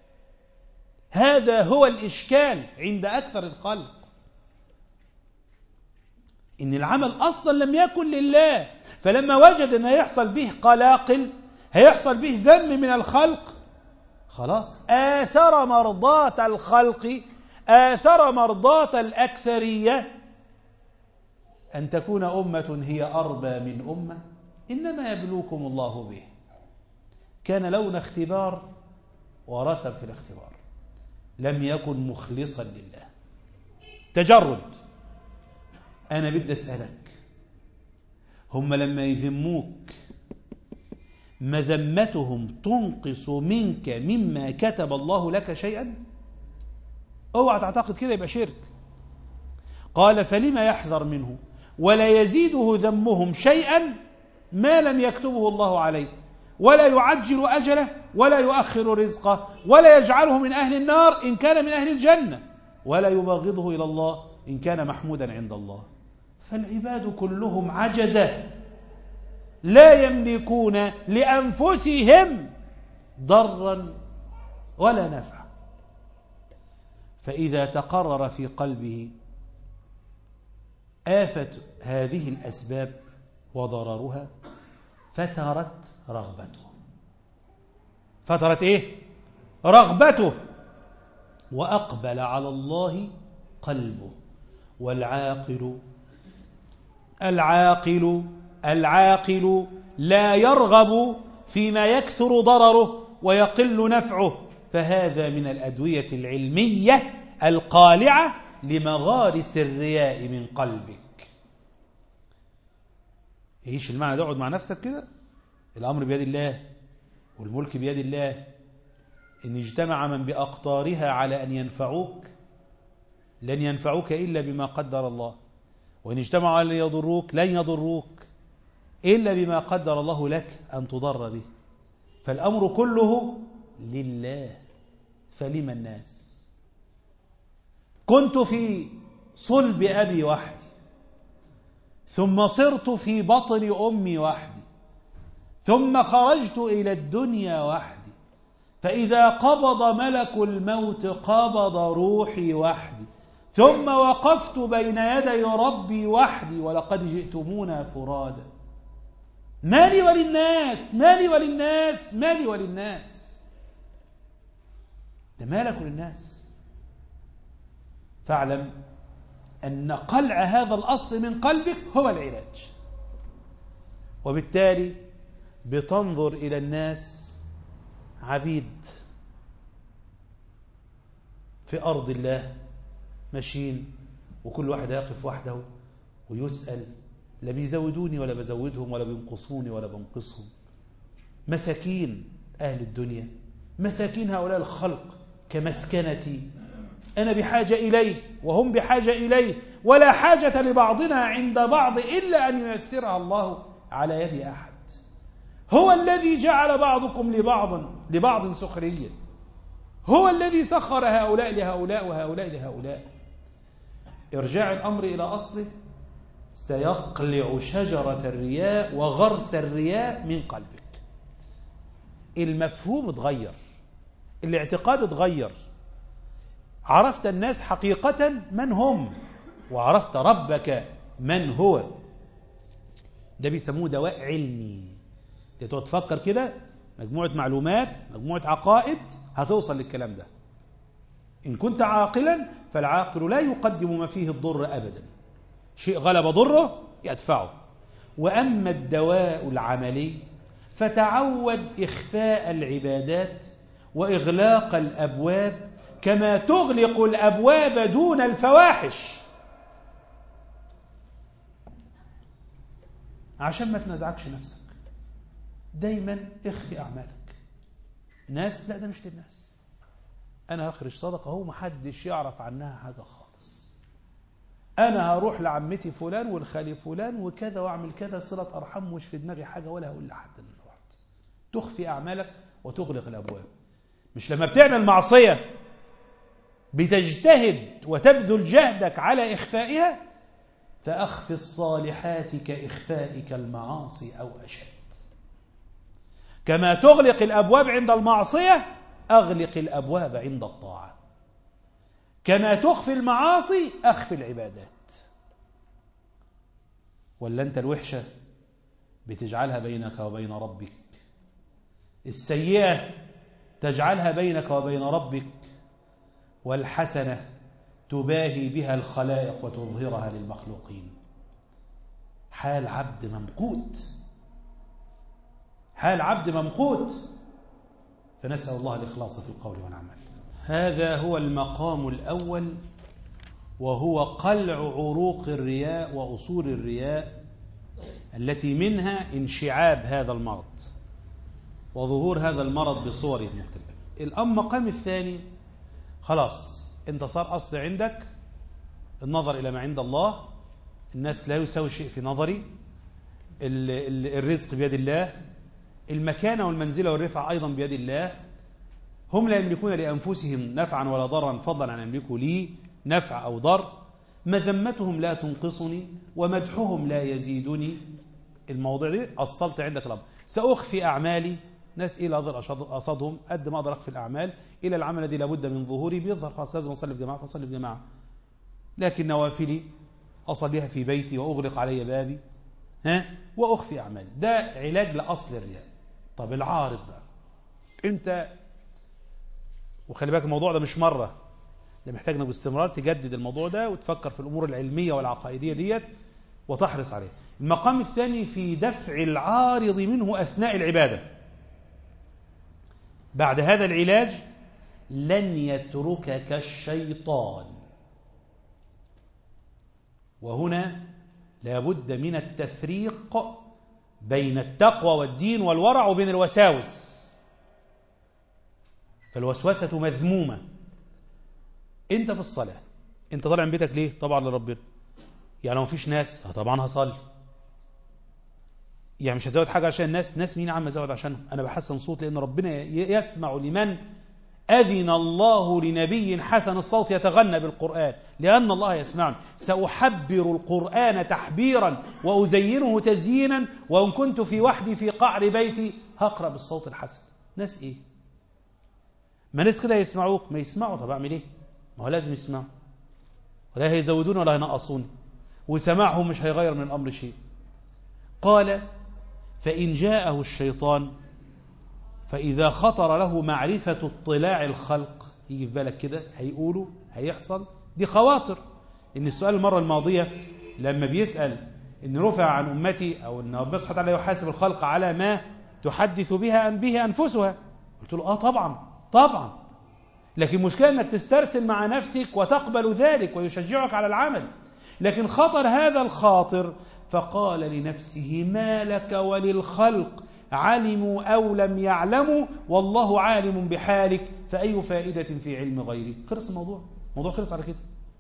هذا هو الإشكال عند أكثر الخلق إن العمل أصلا لم يكن لله فلما وجد أن هيحصل به قلاقل هيحصل به ذم من الخلق خلاص آثر مرضاة الخلق آثر مرضاة الأكثرية أن تكون أمة هي أربى من أمة إنما يبلوكم الله به كان لون اختبار ورسب في الاختبار لم يكن مخلصا لله تجرد أنا بدي أسألك هم لما يذموك مذمتهم تنقص منك مما كتب الله لك شيئا اوعى تعتقد كده يبقى شرك قال فلما يحذر منه ولا يزيده ذمهم شيئا ما لم يكتبه الله عليه ولا يعجل أجله ولا يؤخر رزقه ولا يجعله من أهل النار إن كان من أهل الجنة ولا يبغضه إلى الله إن كان محمودا عند الله فالعباد كلهم عجزة لا يملكون لأنفسهم ضرا ولا نفعا فإذا تقرر في قلبه آفة هذه الأسباب وضررها فترت رغبته فترت إيه؟ رغبته وأقبل على الله قلبه والعاقل العاقل العاقل لا يرغب فيما يكثر ضرره ويقل نفعه فهذا من الأدوية العلمية القالعة لمغارس الرياء من قلبك ايش المعنى ده اقعد مع نفسك كده الأمر بيد الله والملك بيد الله إن اجتمع من بأقطارها على أن ينفعوك لن ينفعوك إلا بما قدر الله وإن اجتمعوا على أن يضروك لن يضروك إلا بما قدر الله لك أن تضر به فالأمر كله لله فلم الناس كنت في صلب أبي وحدي ثم صرت في بطن أمي وحدي ثم خرجت إلى الدنيا وحدي فإذا قبض ملك الموت قبض روحي وحدي ثم وقفت بين يدي ربي وحدي ولقد جئتمونا فرادا مالي وللناس مالي وللناس مالي وللناس ده مالك للناس فاعلم أن قلع هذا الأصل من قلبك هو العلاج وبالتالي بتنظر إلى الناس عبيد في أرض الله ماشيين وكل واحد يقف وحده ويسأل لا بيزودوني ولا بزودهم ولا بينقصوني ولا بنقصهم مساكين أهل الدنيا مساكين هؤلاء الخلق كمسكنتي أنا بحاجة إليه وهم بحاجة إليه ولا حاجة لبعضنا عند بعض إلا أن ييسرها الله على يد أحد هو الذي جعل بعضكم لبعض لبعض سخريا هو الذي سخر هؤلاء لهؤلاء وهؤلاء لهؤلاء ارجاع الأمر إلى أصله سيقلع شجرة الرياء وغرس الرياء من قلبك المفهوم اتغير الاعتقاد اتغير عرفت الناس حقيقة من هم وعرفت ربك من هو ده بيسموه دواء علمي تقعد تفكر كده مجموعة معلومات مجموعة عقائد هتوصل للكلام ده إن كنت عاقلا فالعاقل لا يقدم ما فيه الضر أبدا شيء غلب ضره يدفعه وأما الدواء العملي فتعود إخفاء العبادات وإغلاق الأبواب كما تغلق الأبواب دون الفواحش عشان ما تنزعكش نفسك دايما اخفي أعمالك ناس لا ده مش للناس أنا هخرج صدقة هو محدش يعرف عنها حاجة خالص أنا هروح لعمتي فلان والخالي فلان وكذا وأعمل كذا صلة أرحم مش في دماغي حاجة ولا هقول لحد إن رحت تخفي أعمالك وتغلق الأبواب مش لما بتعمل معصية بتجتهد وتبذل جهدك على إخفائها فأخف الصالحات كإخفائك المعاصي أو أشد كما تغلق الأبواب عند المعصية أغلق الأبواب عند الطاعة كما تخفي المعاصي أخفي العبادات ولا أنت الوحشة بتجعلها بينك وبين ربك السيئة تجعلها بينك وبين ربك والحسنة تباهي بها الخلائق وتظهرها للمخلوقين حال عبد ممقوت حال عبد ممقوت فنسأل الله الإخلاص في القول والعمل هذا هو المقام الأول وهو قلع عروق الرياء وأصول الرياء التي منها انشعاب هذا المرض وظهور هذا المرض بصوره المختلفة المقام الثاني خلاص انت صار أصل عندك النظر إلى ما عند الله الناس لا يساوي شيء في نظري الرزق بيد الله المكانة والمنزلة والرفعة أيضا بيد الله هم لا يملكون لأنفسهم نفعا ولا ضرا فضلا عن يملكوا لي نفع أو ضر مذمتهم لا تنقصني ومدحهم لا يزيدني المواضيع دي أصلت عندك الأمر سأخفي أعمالي ناس إيه لا أصدهم قد ما أقدر أخفي الأعمال إلى العمل الذي لابد من ظهوره بيظهر خلاص لازم أصلي في جماعة فأصلي في جماعة لكن نوافلي أصليها في بيتي وأغلق علي بابي ها وأخفي أعمالي ده علاج لأصل الرياء طب العارض بقى أنت وخلي بالك الموضوع ده مش مرة ده محتاج انك باستمرار تجدد الموضوع ده وتفكر في الأمور العلمية والعقائدية ديت وتحرص عليه المقام الثاني في دفع العارض منه أثناء العبادة بعد هذا العلاج لن يتركك الشيطان وهنا لابد من التفريق بين التقوى والدين والورع وبين الوساوس فالوسوسة مذمومة انت في الصلاة انت طالع من بيتك ليه طبعا لربنا يعني لو مفيش ناس طبعا هصلي يعني مش هزود حاجة عشان الناس ناس مين عم ازود عشانهم انا بحسن صوت لان ربنا يسمع لمن أذن الله لنبي حسن الصوت يتغنى بالقرآن لأن الله يسمعني سأحبر القرآن تحبيرا وأزينه تزيينا وإن كنت في وحدي في قعر بيتي هقرأ بالصوت الحسن ناس إيه ما ناس كده يسمعوك ما يسمعوا طب أعمل إيه ما هو لازم يسمعوا ولا هيزودون ولا هينقصون وسماعهم مش هيغير من الأمر شيء قال فإن جاءه الشيطان فإذا خطر له معرفة اطلاع الخلق يجي في بالك كده هيقولوا هيحصل دي خواطر إن السؤال المرة الماضية لما بيسأل إن رفع عن أمتي أو إن ربنا سبحانه وتعالى يحاسب الخلق على ما تحدث بها أم به أنفسها قلت له آه طبعا طبعا لكن المشكلة أنك تسترسل مع نفسك وتقبل ذلك ويشجعك على العمل لكن خطر هذا الخاطر فقال لنفسه ما لك وللخلق علموا أو لم يعلموا والله عالم بحالك فأي فائدة في علم غيرك خلص الموضوع الموضوع خلص على كده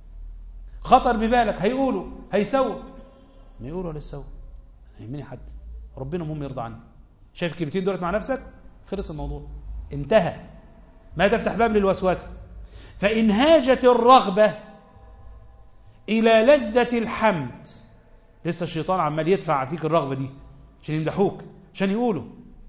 خطر ببالك هيقولوا هيسووا ما يقولوا ولا يسووا يهمني حد ربنا مهم يرضى عني شايف الكلمتين دولت مع نفسك خلص الموضوع انتهى ما تفتح باب للوسوسه فإن هاجت الرغبة إلى لذة الحمد لسه الشيطان عمال يدفع فيك الرغبة دي عشان يمدحوك عشان يقولوا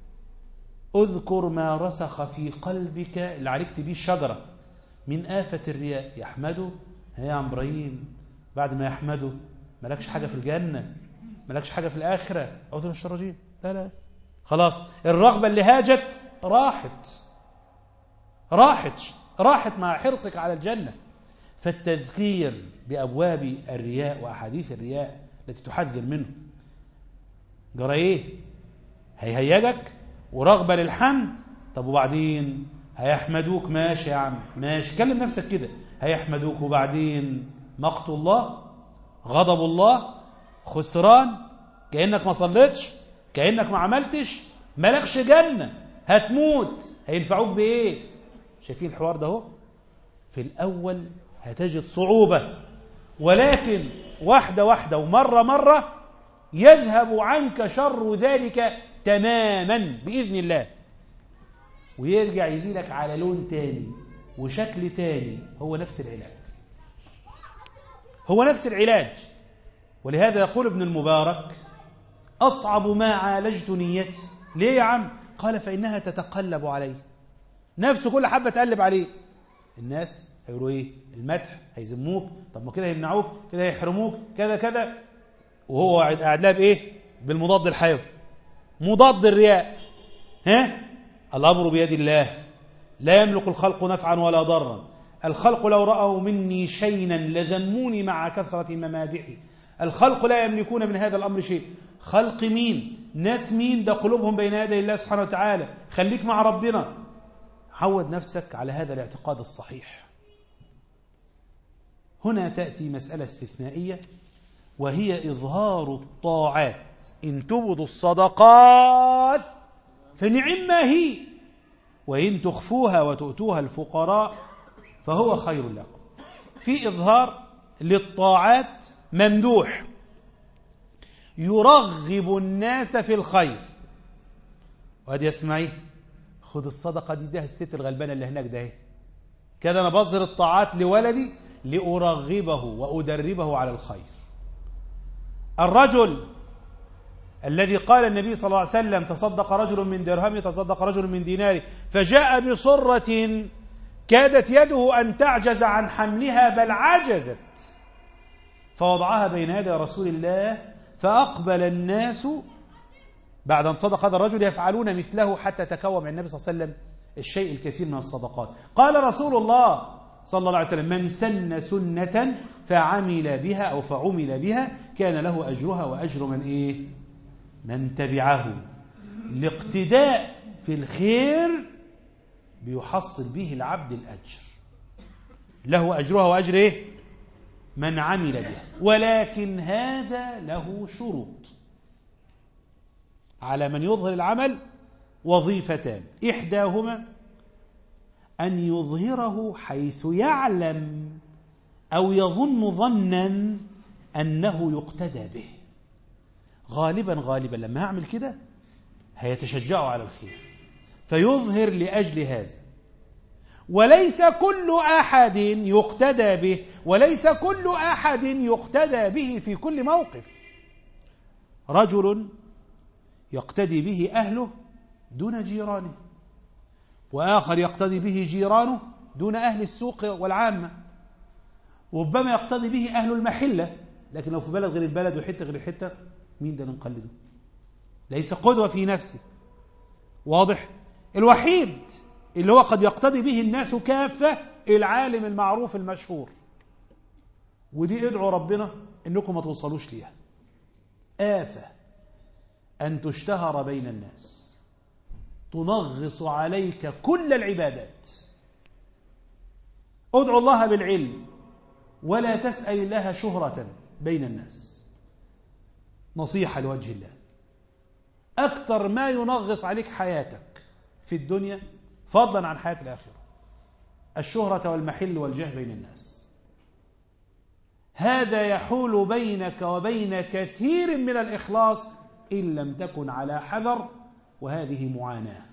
اذكر ما رسخ في قلبك اللي عليك بيه الشجرة من آفة الرياء يحمده يا عم إبراهيم بعد ما يحمده مالكش حاجة في الجنة مالكش حاجة في الآخرة أعوذ من الشر لا لا خلاص الرغبة اللي هاجت راحت راحت راحت مع حرصك على الجنة فالتذكير بأبواب الرياء وأحاديث الرياء التي تحذر منه جرى ايه هيهيجك ورغبة للحمد طب وبعدين هيحمدوك ماشي يا عم ماشي كلم نفسك كده هيحمدوك وبعدين مقت الله غضب الله خسران كأنك ما صليتش كأنك ما عملتش مالكش جنة هتموت هينفعوك بإيه شايفين الحوار ده هو في الأول هتجد صعوبة ولكن واحدة واحدة ومرة مرة يذهب عنك شر ذلك تماما بإذن الله ويرجع يجي لك على لون تاني وشكل تاني هو نفس العلاج هو نفس العلاج ولهذا يقول ابن المبارك أصعب ما عالجت نيتي ليه يا عم قال فإنها تتقلب علي نفسه كل حبة تقلب عليه الناس هيقولوا ايه المدح هيذموك طب ما كده يمنعوك كده يحرموك كذا كذا وهو قاعد لها بايه بالمضاد الحيوي مضاد الرياء ها الامر بيد الله لا يملك الخلق نفعا ولا ضرا الخلق لو رأوا مني شينا لذموني مع كثرة ممادحي الخلق لا يملكون من هذا الأمر شيء خلق مين ناس مين ده قلوبهم بين يدي الله سبحانه وتعالى خليك مع ربنا عود نفسك على هذا الاعتقاد الصحيح هنا تأتي مسألة استثنائية وهي إظهار الطاعات إن تبدوا الصدقات فنعم ما هي وإن تخفوها وتؤتوها الفقراء فهو خير لكم في إظهار للطاعات ممدوح يرغب الناس في الخير وهذه اسمعي خد الصدقة دي ده الست الغلبانة اللي هناك ده كده أنا بظهر الطاعات لولدي لأرغبه وأدربه على الخير الرجل الذي قال النبي صلى الله عليه وسلم تصدق رجل من درهم تصدق رجل من دينار فجاء بصرة كادت يده أن تعجز عن حملها بل عجزت فوضعها بين يدي رسول الله فأقبل الناس بعد أن صدق هذا الرجل يفعلون مثله حتى تكوم النبي صلى الله عليه وسلم الشيء الكثير من الصدقات قال رسول الله صلى الله عليه وسلم من سن سنة فعمل بها أو فعمل بها كان له أجرها وأجر من إيه من تبعه الاقتداء في الخير بيحصل به العبد الأجر له أجرها وأجر إيه من عمل بها ولكن هذا له شروط على من يظهر العمل وظيفتان إحداهما أن يظهره حيث يعلم أو يظن ظنا أنه يقتدى به غالبا غالبا لما يعمل كده هيتشجعوا على الخير فيظهر لأجل هذا وليس كل أحد يقتدى به وليس كل أحد يقتدى به في كل موقف رجل يقتدي به أهله دون جيرانه وآخر يقتدي به جيرانه دون أهل السوق والعامة وربما يقتدي به أهل المحلة لكن لو في بلد غير البلد وحتة غير الحتة مين ده نقلده ليس قدوة في نفسه واضح الوحيد اللي هو قد يقتدي به الناس كافة العالم المعروف المشهور ودي ادعوا ربنا انكم ما توصلوش ليها آفة أن تشتهر بين الناس تنغص عليك كل العبادات ادعو الله بالعلم ولا تسأل الله شهرة بين الناس نصيحة لوجه الله أكثر ما ينغص عليك حياتك في الدنيا فضلا عن حياة الآخرة الشهرة والمحل والجاه بين الناس هذا يحول بينك وبين كثير من الإخلاص إن لم تكن على حذر وهذه معاناة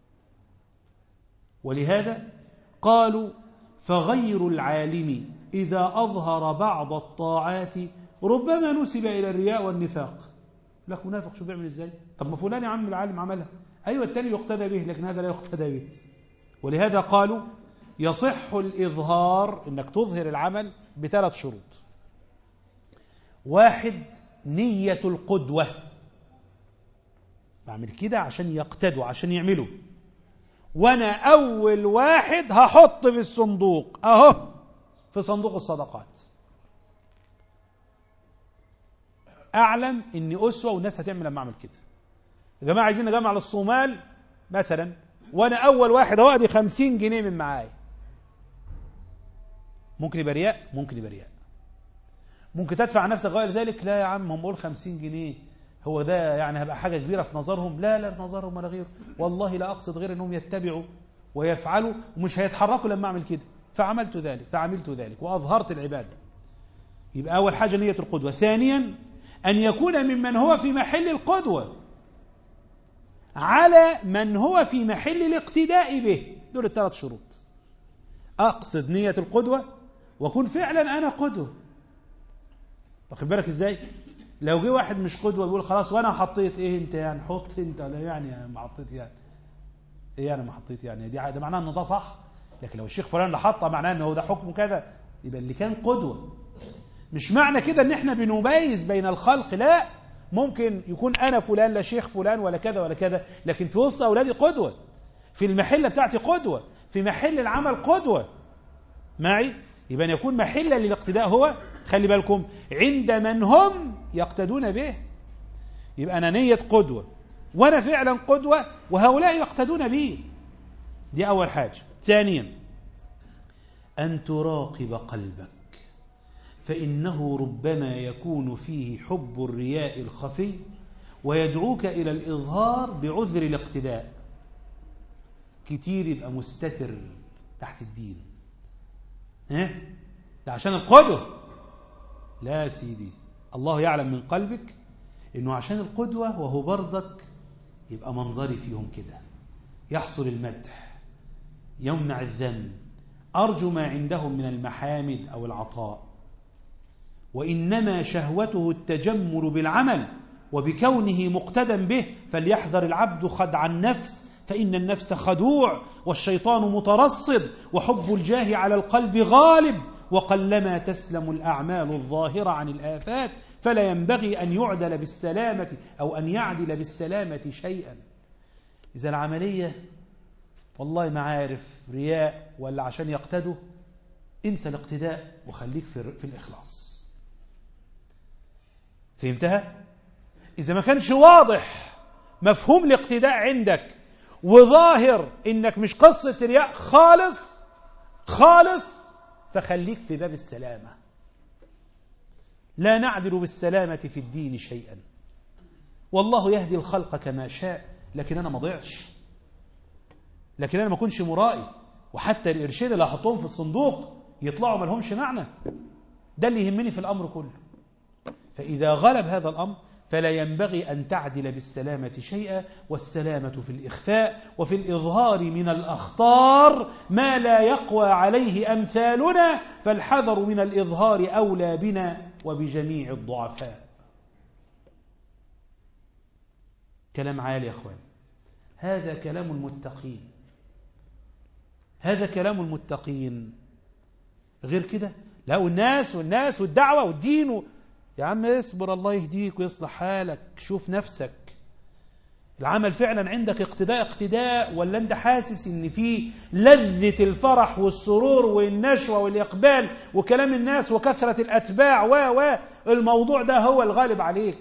ولهذا قالوا فغير العالم إذا أظهر بعض الطاعات ربما نسب إلى الرياء والنفاق لك منافق شو بيعمل إزاي طب ما فلان يا عم العالم عملها أيوة التاني يقتدى به لكن هذا لا يقتدى به ولهذا قالوا يصح الإظهار إنك تظهر العمل بثلاث شروط واحد نية القدوة بعمل كده عشان يقتدوا عشان يعملوا وانا اول واحد هحط في الصندوق اهو في صندوق الصدقات اعلم اني اسوه والناس هتعمل لما اعمل كده يا جماعه عايزين نجمع للصومال مثلا وانا اول واحد اهو ادي 50 جنيه من معايا ممكن يبقى رياء ممكن يبقى رياء ممكن تدفع نفسك غير ذلك لا يا عم هم بقول 50 جنيه هو ده يعني هبقى حاجة كبيرة في نظرهم لا لا في نظرهم ولا غيره والله لا أقصد غير أنهم يتبعوا ويفعلوا ومش هيتحركوا لما أعمل كده فعملت ذلك فعملت ذلك وأظهرت العبادة يبقى أول حاجة نية القدوة ثانيا أن يكون ممن هو في محل القدوة على من هو في محل الاقتداء به دول الثلاث شروط أقصد نية القدوة وكن فعلا أنا قدوة واخد بالك إزاي لو جه واحد مش قدوة بيقول خلاص وأنا حطيت إيه أنت يعني حط أنت ولا يعني ما حطيت يعني إيه يعني ما حطيت يعني دي ده معناه إن ده صح لكن لو الشيخ فلان اللي حطه معناه إن هو ده حكمه كذا يبقى اللي كان قدوة مش معنى كده إن إحنا بنميز بين الخلق لا ممكن يكون أنا فلان لا شيخ فلان ولا كذا ولا كذا لكن في وسط أولادي قدوة في المحلة بتاعتي قدوة في محل العمل قدوة معي يبقى أن يكون محلا للاقتداء هو خلي بالكم عند من هم يقتدون به يبقى أنا نية قدوة وأنا فعلا قدوة وهؤلاء يقتدون بي دي أول حاجة ثانيا أن تراقب قلبك فإنه ربما يكون فيه حب الرياء الخفي ويدعوك إلى الإظهار بعذر الاقتداء كتير يبقى مستتر تحت الدين ها ده عشان القدوة لا سيدي الله يعلم من قلبك انه عشان القدوة وهو برضك يبقى منظري فيهم كده يحصل المدح يمنع الذم أرجو ما عندهم من المحامد أو العطاء وإنما شهوته التجمل بالعمل وبكونه مقتدا به فليحذر العبد خدع النفس فإن النفس خدوع والشيطان مترصد وحب الجاه على القلب غالب وقلما تسلم الأعمال الظاهرة عن الآفات فلا ينبغي أن يعدل بالسلامة أو أن يعدل بالسلامة شيئا إذا العملية والله ما عارف رياء ولا عشان يقتدوا انسى الاقتداء وخليك في, في الإخلاص فهمتها؟ إذا ما كانش واضح مفهوم الاقتداء عندك وظاهر إنك مش قصة رياء خالص خالص فخليك في باب السلامة لا نعدل بالسلامة في الدين شيئا والله يهدي الخلق كما شاء لكن أنا ما ضيعش لكن أنا ما أكونش مرائي وحتى القرشين اللي هحطهم في الصندوق يطلعوا ما لهمش معنى ده اللي يهمني في الأمر كله فإذا غلب هذا الأمر فلا ينبغي أن تعدل بالسلامة شيئا والسلامة في الإخفاء وفي الإظهار من الأخطار ما لا يقوى عليه أمثالنا فالحذر من الإظهار أولى بنا وبجميع الضعفاء كلام عالي يا أخوان هذا كلام المتقين هذا كلام المتقين غير كده لا والناس والناس والدعوة والدين و... يا عم اصبر الله يهديك ويصلح حالك شوف نفسك العمل فعلا عندك اقتداء اقتداء ولا انت حاسس ان في لذة الفرح والسرور والنشوة والإقبال وكلام الناس وكثرة الأتباع و و الموضوع ده هو الغالب عليك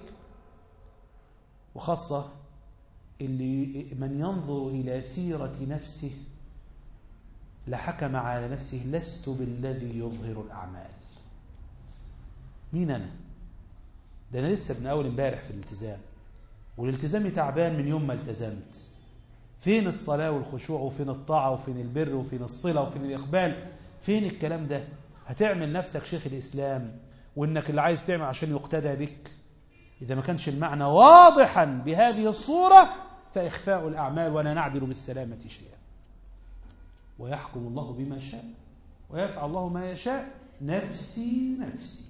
وخاصة اللي من ينظر إلى سيرة نفسه لحكم على نفسه لست بالذي يظهر الأعمال مين أنا ده أنا لسه ابن أول امبارح في الالتزام والالتزام تعبان من يوم ما التزمت فين الصلاة والخشوع وفين الطاعة وفين البر وفين الصلة وفين الإقبال فين الكلام ده هتعمل نفسك شيخ الإسلام وإنك اللي عايز تعمل عشان يقتدى بك إذا ما كانش المعنى واضحا بهذه الصورة فإخفاء الأعمال ولا نعدل بالسلامة شيئا ويحكم الله بما شاء ويفعل الله ما يشاء نفسي نفسي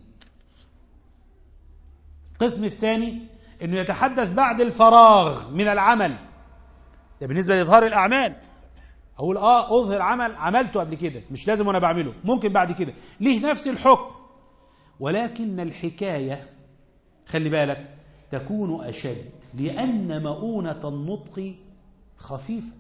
القسم الثاني انه يتحدث بعد الفراغ من العمل ده بالنسبه لاظهار الاعمال اقول اه اظهر عمل عملته قبل كده مش لازم وانا بعمله ممكن بعد كده ليه نفس الحكم ولكن الحكايه خلي بالك تكون اشد لان مؤونه النطق خفيفه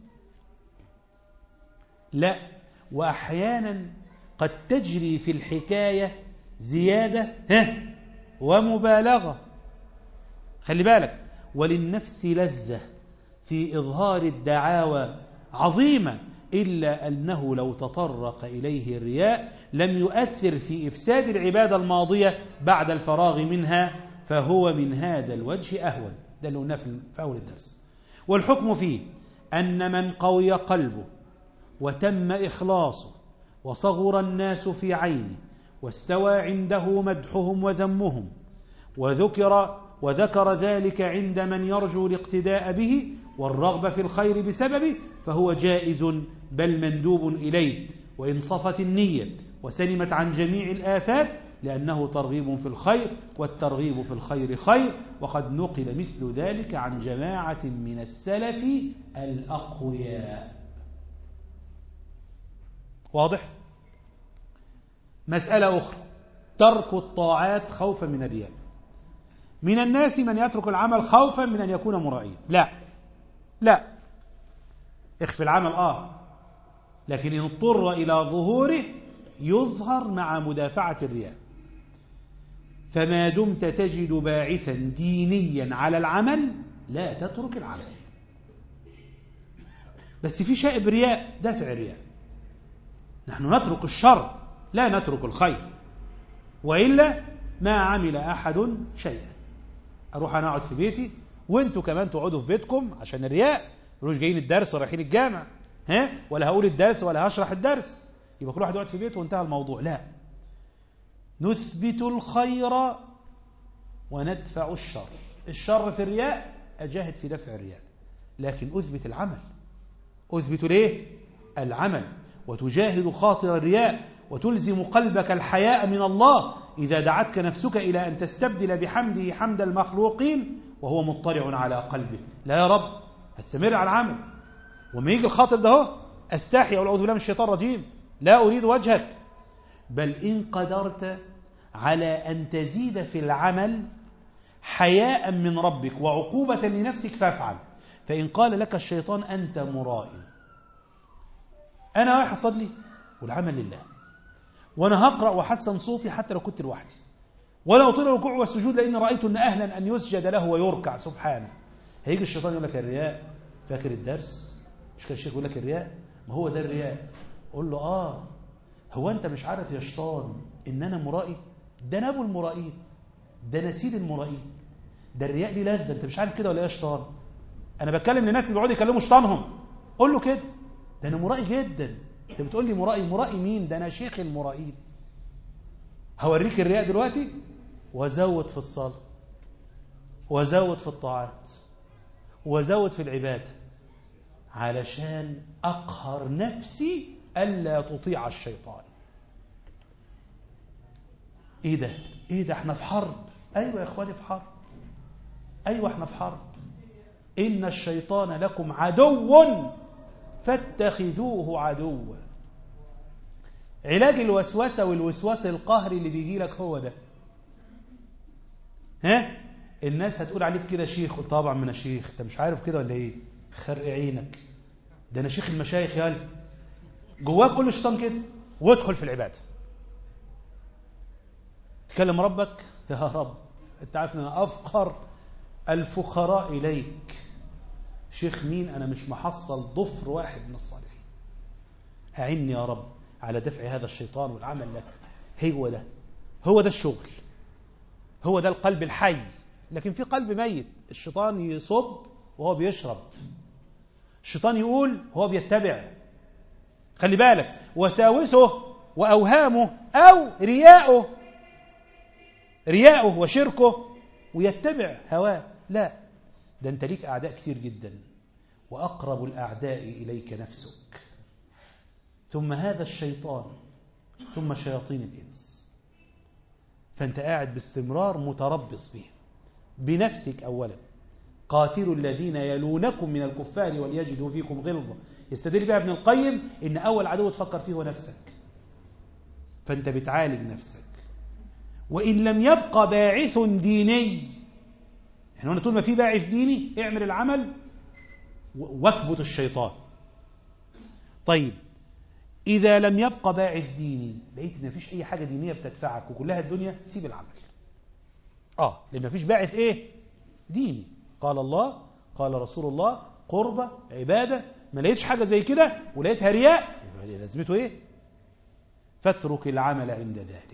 لا واحيانا قد تجري في الحكايه زياده ها ومبالغه خلي بالك وللنفس لذة في إظهار الدعاوى عظيمة إلا أنه لو تطرق إليه الرياء لم يؤثر في إفساد العبادة الماضية بعد الفراغ منها فهو من هذا الوجه أهون ده اللي قلناه في أول الدرس والحكم فيه أن من قوي قلبه وتم إخلاصه وصغر الناس في عينه واستوى عنده مدحهم وذمهم وذكر وذكر ذلك عند من يرجو الاقتداء به والرغبة في الخير بسببه فهو جائز بل مندوب إليه وإن صفت النية وسلمت عن جميع الآفات لأنه ترغيب في الخير والترغيب في الخير خير وقد نقل مثل ذلك عن جماعة من السلف الأقوياء واضح؟ مسألة أخرى ترك الطاعات خوفا من الرياء من الناس من يترك العمل خوفا من أن يكون مرائيا لا لا اخفي العمل آه لكن إن اضطر إلى ظهوره يظهر مع مدافعة الرياء فما دمت تجد باعثا دينيا على العمل لا تترك العمل بس في شائب رياء دافع الرياء نحن نترك الشر لا نترك الخير وإلا ما عمل أحد شيئا أروح أنا أقعد في بيتي وانتوا كمان تقعدوا في بيتكم عشان الرياء ملوش جايين الدرس ورايحين الجامع ها ولا هقول الدرس ولا هشرح الدرس يبقى كل واحد يقعد في بيته وانتهى الموضوع لا نثبت الخير وندفع الشر الشر في الرياء أجاهد في دفع الرياء لكن أثبت العمل أثبت ليه العمل وتجاهد خاطر الرياء وتلزم قلبك الحياء من الله إذا دعتك نفسك إلى أن تستبدل بحمده حمد المخلوقين وهو مطلع على قلبه لا يا رب استمر على العمل وما يجي الخاطر ده هو استحي أو أعوذ بالله من الشيطان الرجيم لا أريد وجهك بل إن قدرت على أن تزيد في العمل حياء من ربك وعقوبة لنفسك فافعل فإن قال لك الشيطان أنت مرائي أنا رايح أصلي والعمل لله وأنا هقرأ وحسن صوتي حتى لو كنت لوحدي ولا أطيل الركوع والسجود لأني رأيت أن أهلا أن يسجد له ويركع سبحانه هيجي الشيطان يقول لك الرياء فاكر الدرس مش كان الشيخ يقول لك الرياء ما هو ده الرياء قول له آه هو أنت مش عارف يا شيطان إن أنا مرائي ده أنا أبو المرائين ده أنا سيد المرائين ده الرياء ليه لذة أنت مش عارف كده ولا إيه يا شيطان أنا بتكلم لناس اللي بيقعدوا يكلموا شيطانهم قول له كده ده أنا مرائي جدا أنت بتقول لي مرائي مرائي مين ده أنا شيخ المرائين هوريك الرياء دلوقتي وزود في الصلاة وزود في الطاعات وزود في العبادة علشان أقهر نفسي ألا تطيع الشيطان إيه ده إيه ده احنا في حرب أيوة يا إخواني في حرب أيوة احنا في حرب إن الشيطان لكم عدو فاتخذوه عدوا علاج الوسوسة والوسواس القهري اللي بيجي لك هو ده ها الناس هتقول عليك كده شيخ قلت طبعا من شيخ انت مش عارف كده ولا ايه خرق عينك ده انا شيخ المشايخ يالا جواك كل شيطان كده وادخل في العباده تكلم ربك يا رب انت عارف ان انا افقر الفقراء اليك شيخ مين انا مش محصل ضفر واحد من الصالحين اعني يا رب على دفع هذا الشيطان والعمل لك هو ده هو ده الشغل هو ده القلب الحي لكن في قلب ميت الشيطان يصب وهو بيشرب الشيطان يقول وهو بيتبع خلي بالك وساوسه وأوهامه أو رياؤه رياؤه وشركه ويتبع هواه لا ده انت ليك أعداء كثير جدا وأقرب الأعداء إليك نفسك ثم هذا الشيطان ثم شياطين الإنس فأنت قاعد باستمرار متربص به بنفسك أولا قاتلوا الذين يلونكم من الكفار وليجدوا فيكم غلظة يستدل بها ابن القيم إن أول عدو تفكر فيه هو نفسك فأنت بتعالج نفسك وإن لم يبقى باعث ديني احنا قلنا طول ما في باعث ديني اعمل العمل واكبت الشيطان طيب إذا لم يبقى باعث ديني لقيت إن مفيش أي حاجة دينية بتدفعك وكلها الدنيا سيب العمل آه لأن مفيش باعث إيه ديني قال الله قال رسول الله قربة عبادة ما لقيتش حاجة زي كده ولقيتها رياء يبقى لازمته إيه فاترك العمل عند ذلك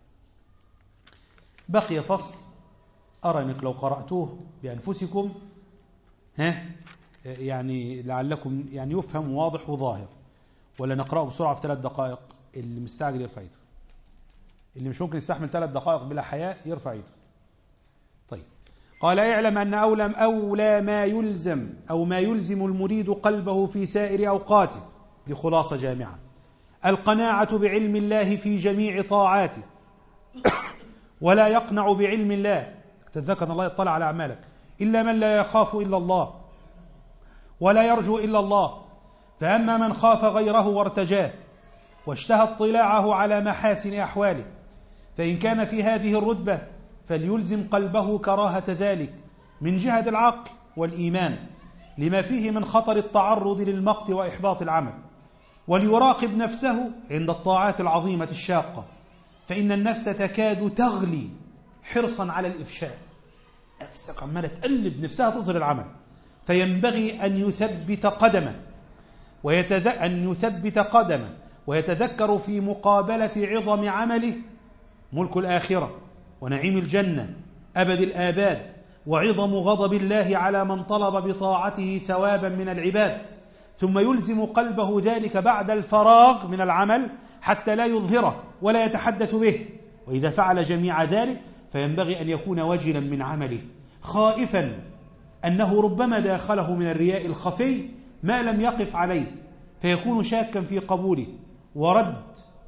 بقي فصل أرى أنك لو قرأتوه بأنفسكم ها يعني لعلكم يعني يفهم واضح وظاهر ولا نقرأه بسرعة في ثلاث دقائق اللي مستعجل يرفع ايده اللي مش ممكن يستحمل ثلاث دقائق بلا حياء يرفع ايده طيب قال اعلم أن أولى, أولى ما يلزم أو ما يلزم المريد قلبه في سائر أوقاته دي خلاصة جامعة القناعة بعلم الله في جميع طاعاته ولا يقنع بعلم الله تذكر أن الله يطلع على أعمالك إلا من لا يخاف إلا الله ولا يرجو إلا الله فأما من خاف غيره وارتجاه واشتهى اطلاعه على محاسن أحواله فإن كان في هذه الرتبة فليلزم قلبه كراهة ذلك من جهة العقل والإيمان لما فيه من خطر التعرض للمقت وإحباط العمل وليراقب نفسه عند الطاعات العظيمة الشاقة فإن النفس تكاد تغلي حرصا على الإفشاء نفسك عمالة تقلب نفسها تظهر العمل فينبغي أن يثبت قدمه ويتذ... أن يثبت قدمه ويتذكر في مقابلة عظم عمله ملك الآخرة ونعيم الجنة أبد الآباد وعظم غضب الله على من طلب بطاعته ثوابا من العباد ثم يلزم قلبه ذلك بعد الفراغ من العمل حتى لا يظهره ولا يتحدث به وإذا فعل جميع ذلك فينبغي أن يكون وجلا من عمله خائفا أنه ربما داخله من الرياء الخفي ما لم يقف عليه فيكون شاكا في قبوله ورد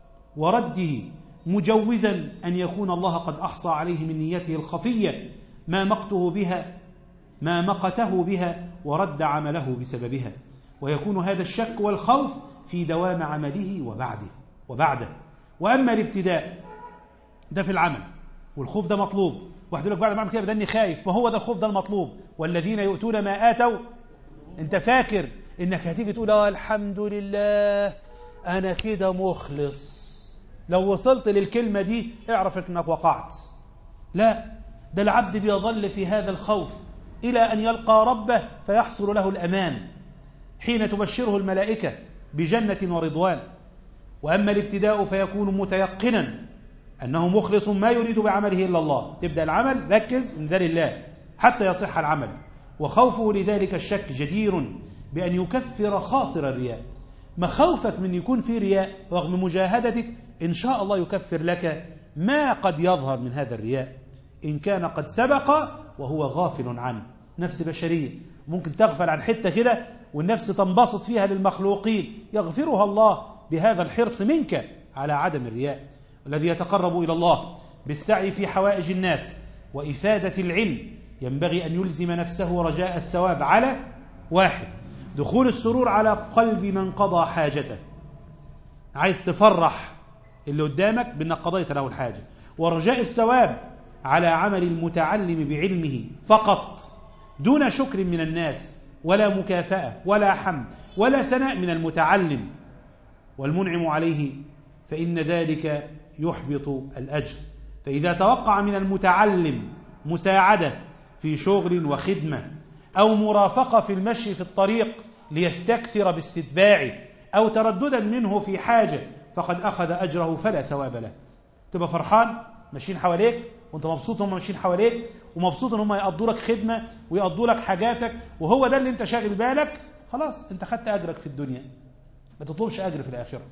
ورده مجوزا أن يكون الله قد أحصى عليه من نيته الخفية ما مقته بها ما مقته بها ورد عمله بسببها ويكون هذا الشك والخوف في دوام عمله وبعده وبعده وأما الابتداء ده في العمل والخوف ده مطلوب واحد يقول لك بعد ما اعمل كده بدني خايف ما هو ده الخوف ده المطلوب والذين يؤتون ما آتوا انت فاكر انك هتيجي تقول اه الحمد لله انا كده مخلص لو وصلت للكلمة دي اعرف انك وقعت لا ده العبد بيظل في هذا الخوف إلى أن يلقى ربه فيحصل له الأمان حين تبشره الملائكة بجنة ورضوان وأما الابتداء فيكون متيقنا أنه مخلص ما يريد بعمله إلا الله تبدأ العمل ركز إن ده لله حتى يصح العمل وخوفه لذلك الشك جدير بأن يكفر خاطر الرياء مخوفك من يكون في رياء رغم مجاهدتك إن شاء الله يكفر لك ما قد يظهر من هذا الرياء إن كان قد سبق وهو غافل عنه نفس بشرية ممكن تغفل عن حتة كده والنفس تنبسط فيها للمخلوقين يغفرها الله بهذا الحرص منك على عدم الرياء الذي يتقرب إلى الله بالسعي في حوائج الناس وإفادة العلم ينبغي أن يلزم نفسه رجاء الثواب على واحد دخول السرور على قلب من قضى حاجته عايز تفرح اللي قدامك بأنك قضيت له الحاجة ورجاء الثواب على عمل المتعلم بعلمه فقط دون شكر من الناس ولا مكافأة ولا حمد ولا ثناء من المتعلم والمنعم عليه فإن ذلك يحبط الأجر فإذا توقع من المتعلم مساعدة في شغل وخدمة أو مرافقة في المشي في الطريق ليستكثر باستتباعه أو ترددا منه في حاجة فقد أخذ أجره فلا ثواب له تبقى فرحان ماشيين حواليك وانت مبسوط هم ماشيين حواليك ومبسوط ان هم يقضوا لك خدمه ويقضوا لك حاجاتك وهو ده اللي انت شاغل بالك خلاص انت خدت اجرك في الدنيا ما تطلبش اجر في الاخره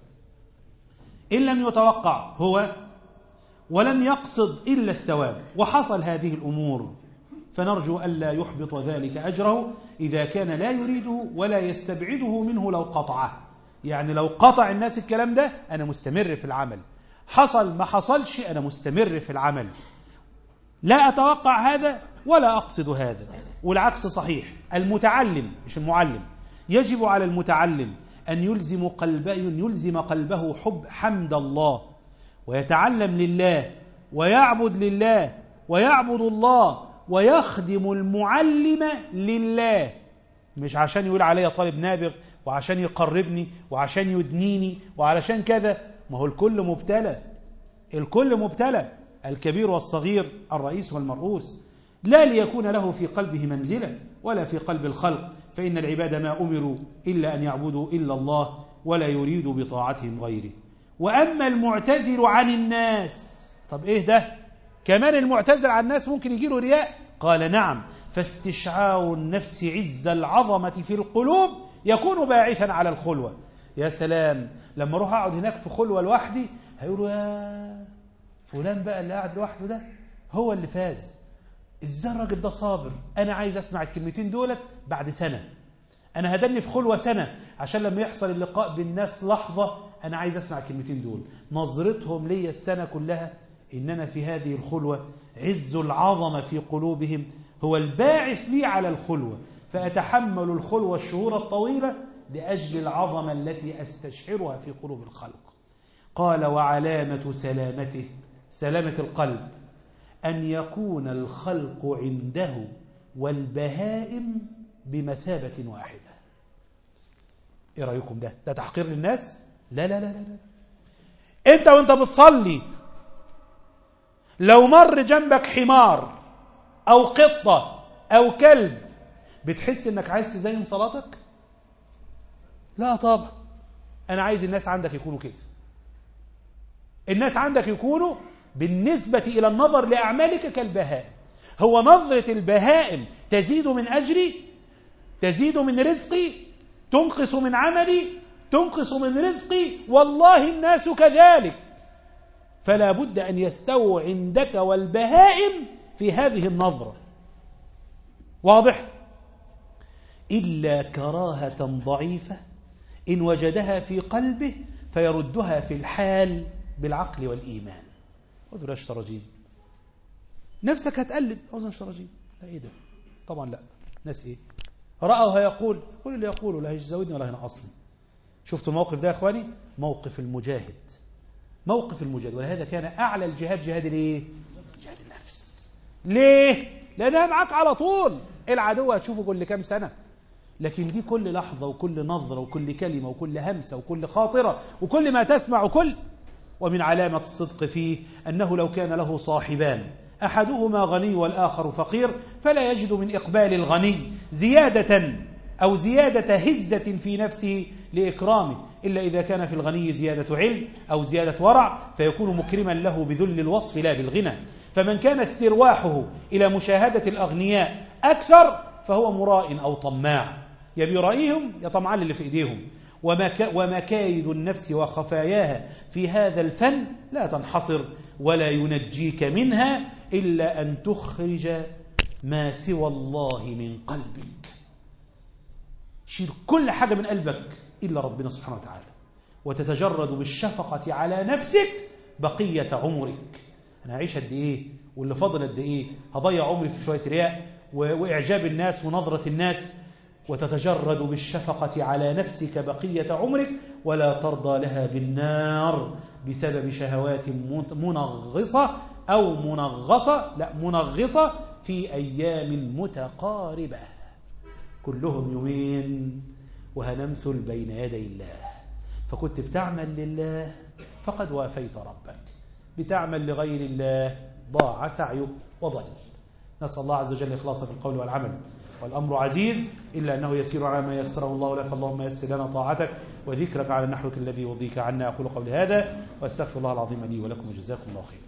ان لم يتوقع هو ولم يقصد الا الثواب وحصل هذه الامور فنرجو الا يحبط ذلك اجره اذا كان لا يريده ولا يستبعده منه لو قطعه يعني لو قطع الناس الكلام ده انا مستمر في العمل حصل ما حصلش انا مستمر في العمل لا أتوقع هذا ولا أقصد هذا والعكس صحيح المتعلم مش المعلم يجب على المتعلم أن يلزم قلبه يلزم قلبه حب حمد الله ويتعلم لله ويعبد لله ويعبد الله ويخدم المعلم لله مش عشان يقول عليا طالب نابغ وعشان يقربني وعشان يدنيني وعلشان كذا ما هو الكل مبتلى الكل مبتلى الكبير والصغير الرئيس والمرؤوس لا ليكون له في قلبه منزلة ولا في قلب الخلق فإن العباد ما أمروا إلا أن يعبدوا إلا الله ولا يريدوا بطاعتهم غيره وأما المعتزل عن الناس طب إيه ده كمان المعتزل عن الناس ممكن يجيله رياء قال نعم فاستشعار النفس عز العظمة في القلوب يكون باعثا على الخلوة يا سلام لما اروح اقعد هناك في خلوة لوحدي هيقولوا يا فلان بقى اللي قاعد لوحده ده هو اللي فاز ازاي الراجل ده صابر انا عايز اسمع الكلمتين دولت بعد سنه انا هدني في خلوه سنه عشان لما يحصل اللقاء بالناس لحظه انا عايز اسمع الكلمتين دول نظرتهم ليا السنه كلها اننا في هذه الخلوه عز العظمه في قلوبهم هو الباعث لي على الخلوه فاتحمل الخلوه الشهور الطويله لاجل العظمه التي استشعرها في قلوب الخلق قال وعلامه سلامته سلامة القلب أن يكون الخلق عنده والبهائم بمثابة واحدة ايه رايكم ده ده تحقير للناس لا لا لا لا, لا. انت وانت بتصلي لو مر جنبك حمار او قطه او كلب بتحس انك عايز تزين صلاتك لا طبعا انا عايز الناس عندك يكونوا كده الناس عندك يكونوا بالنسبة إلى النظر لأعمالك كالبهائم هو نظرة البهائم تزيد من أجري تزيد من رزقي تنقص من عملي تنقص من رزقي والله الناس كذلك فلا بد أن يستووا عندك والبهائم في هذه النظرة واضح إلا كراهة ضعيفة إن وجدها في قلبه فيردها في الحال بالعقل والإيمان وذو رجيم نفسك هتقلب أوزن رجيم لا إيه ده طبعا لا ناس إيه رأوا هيقول يقول اللي يقوله لا هيزودني ولا هينقصني شفتوا الموقف ده يا إخواني موقف المجاهد موقف المجاهد ولهذا كان أعلى الجهاد جهاد الإيه جهاد النفس ليه لأنها معاك على طول العدو هتشوفه كل كام سنة لكن دي كل لحظة وكل نظرة وكل كلمة وكل همسة وكل خاطرة وكل ما تسمع وكل ومن علامة الصدق فيه أنه لو كان له صاحبان أحدهما غني والآخر فقير فلا يجد من إقبال الغني زيادة أو زيادة هزة في نفسه لإكرامه إلا إذا كان في الغني زيادة علم أو زيادة ورع فيكون مكرما له بذل الوصف لا بالغنى فمن كان استرواحه إلى مشاهدة الأغنياء أكثر فهو مراء أو طماع يبي يرائيهم يطمعان اللي في إيديهم ومكايد النفس وخفاياها في هذا الفن لا تنحصر ولا ينجيك منها إلا أن تخرج ما سوى الله من قلبك شيل كل حاجة من قلبك إلا ربنا سبحانه وتعالى وتتجرد بالشفقة على نفسك بقية عمرك أنا هعيش قد إيه واللي فاضل قد إيه هضيع عمري في شوية رياء وإعجاب الناس ونظرة الناس وتتجرد بالشفقة على نفسك بقية عمرك ولا ترضى لها بالنار بسبب شهوات منغصة أو منغصة لا منغصة في أيام متقاربة كلهم يومين وهنمثل بين يدي الله فكنت بتعمل لله فقد وافيت ربك بتعمل لغير الله ضاع سعيك وضل نسأل الله عز وجل إخلاص في القول والعمل والأمر عزيز إلا أنه يسير على ما يسره الله لك اللهم يسر لنا طاعتك وذكرك على نحوك الذي يرضيك عنا أقول قولي هذا وأستغفر الله العظيم لي ولكم وجزاكم الله خير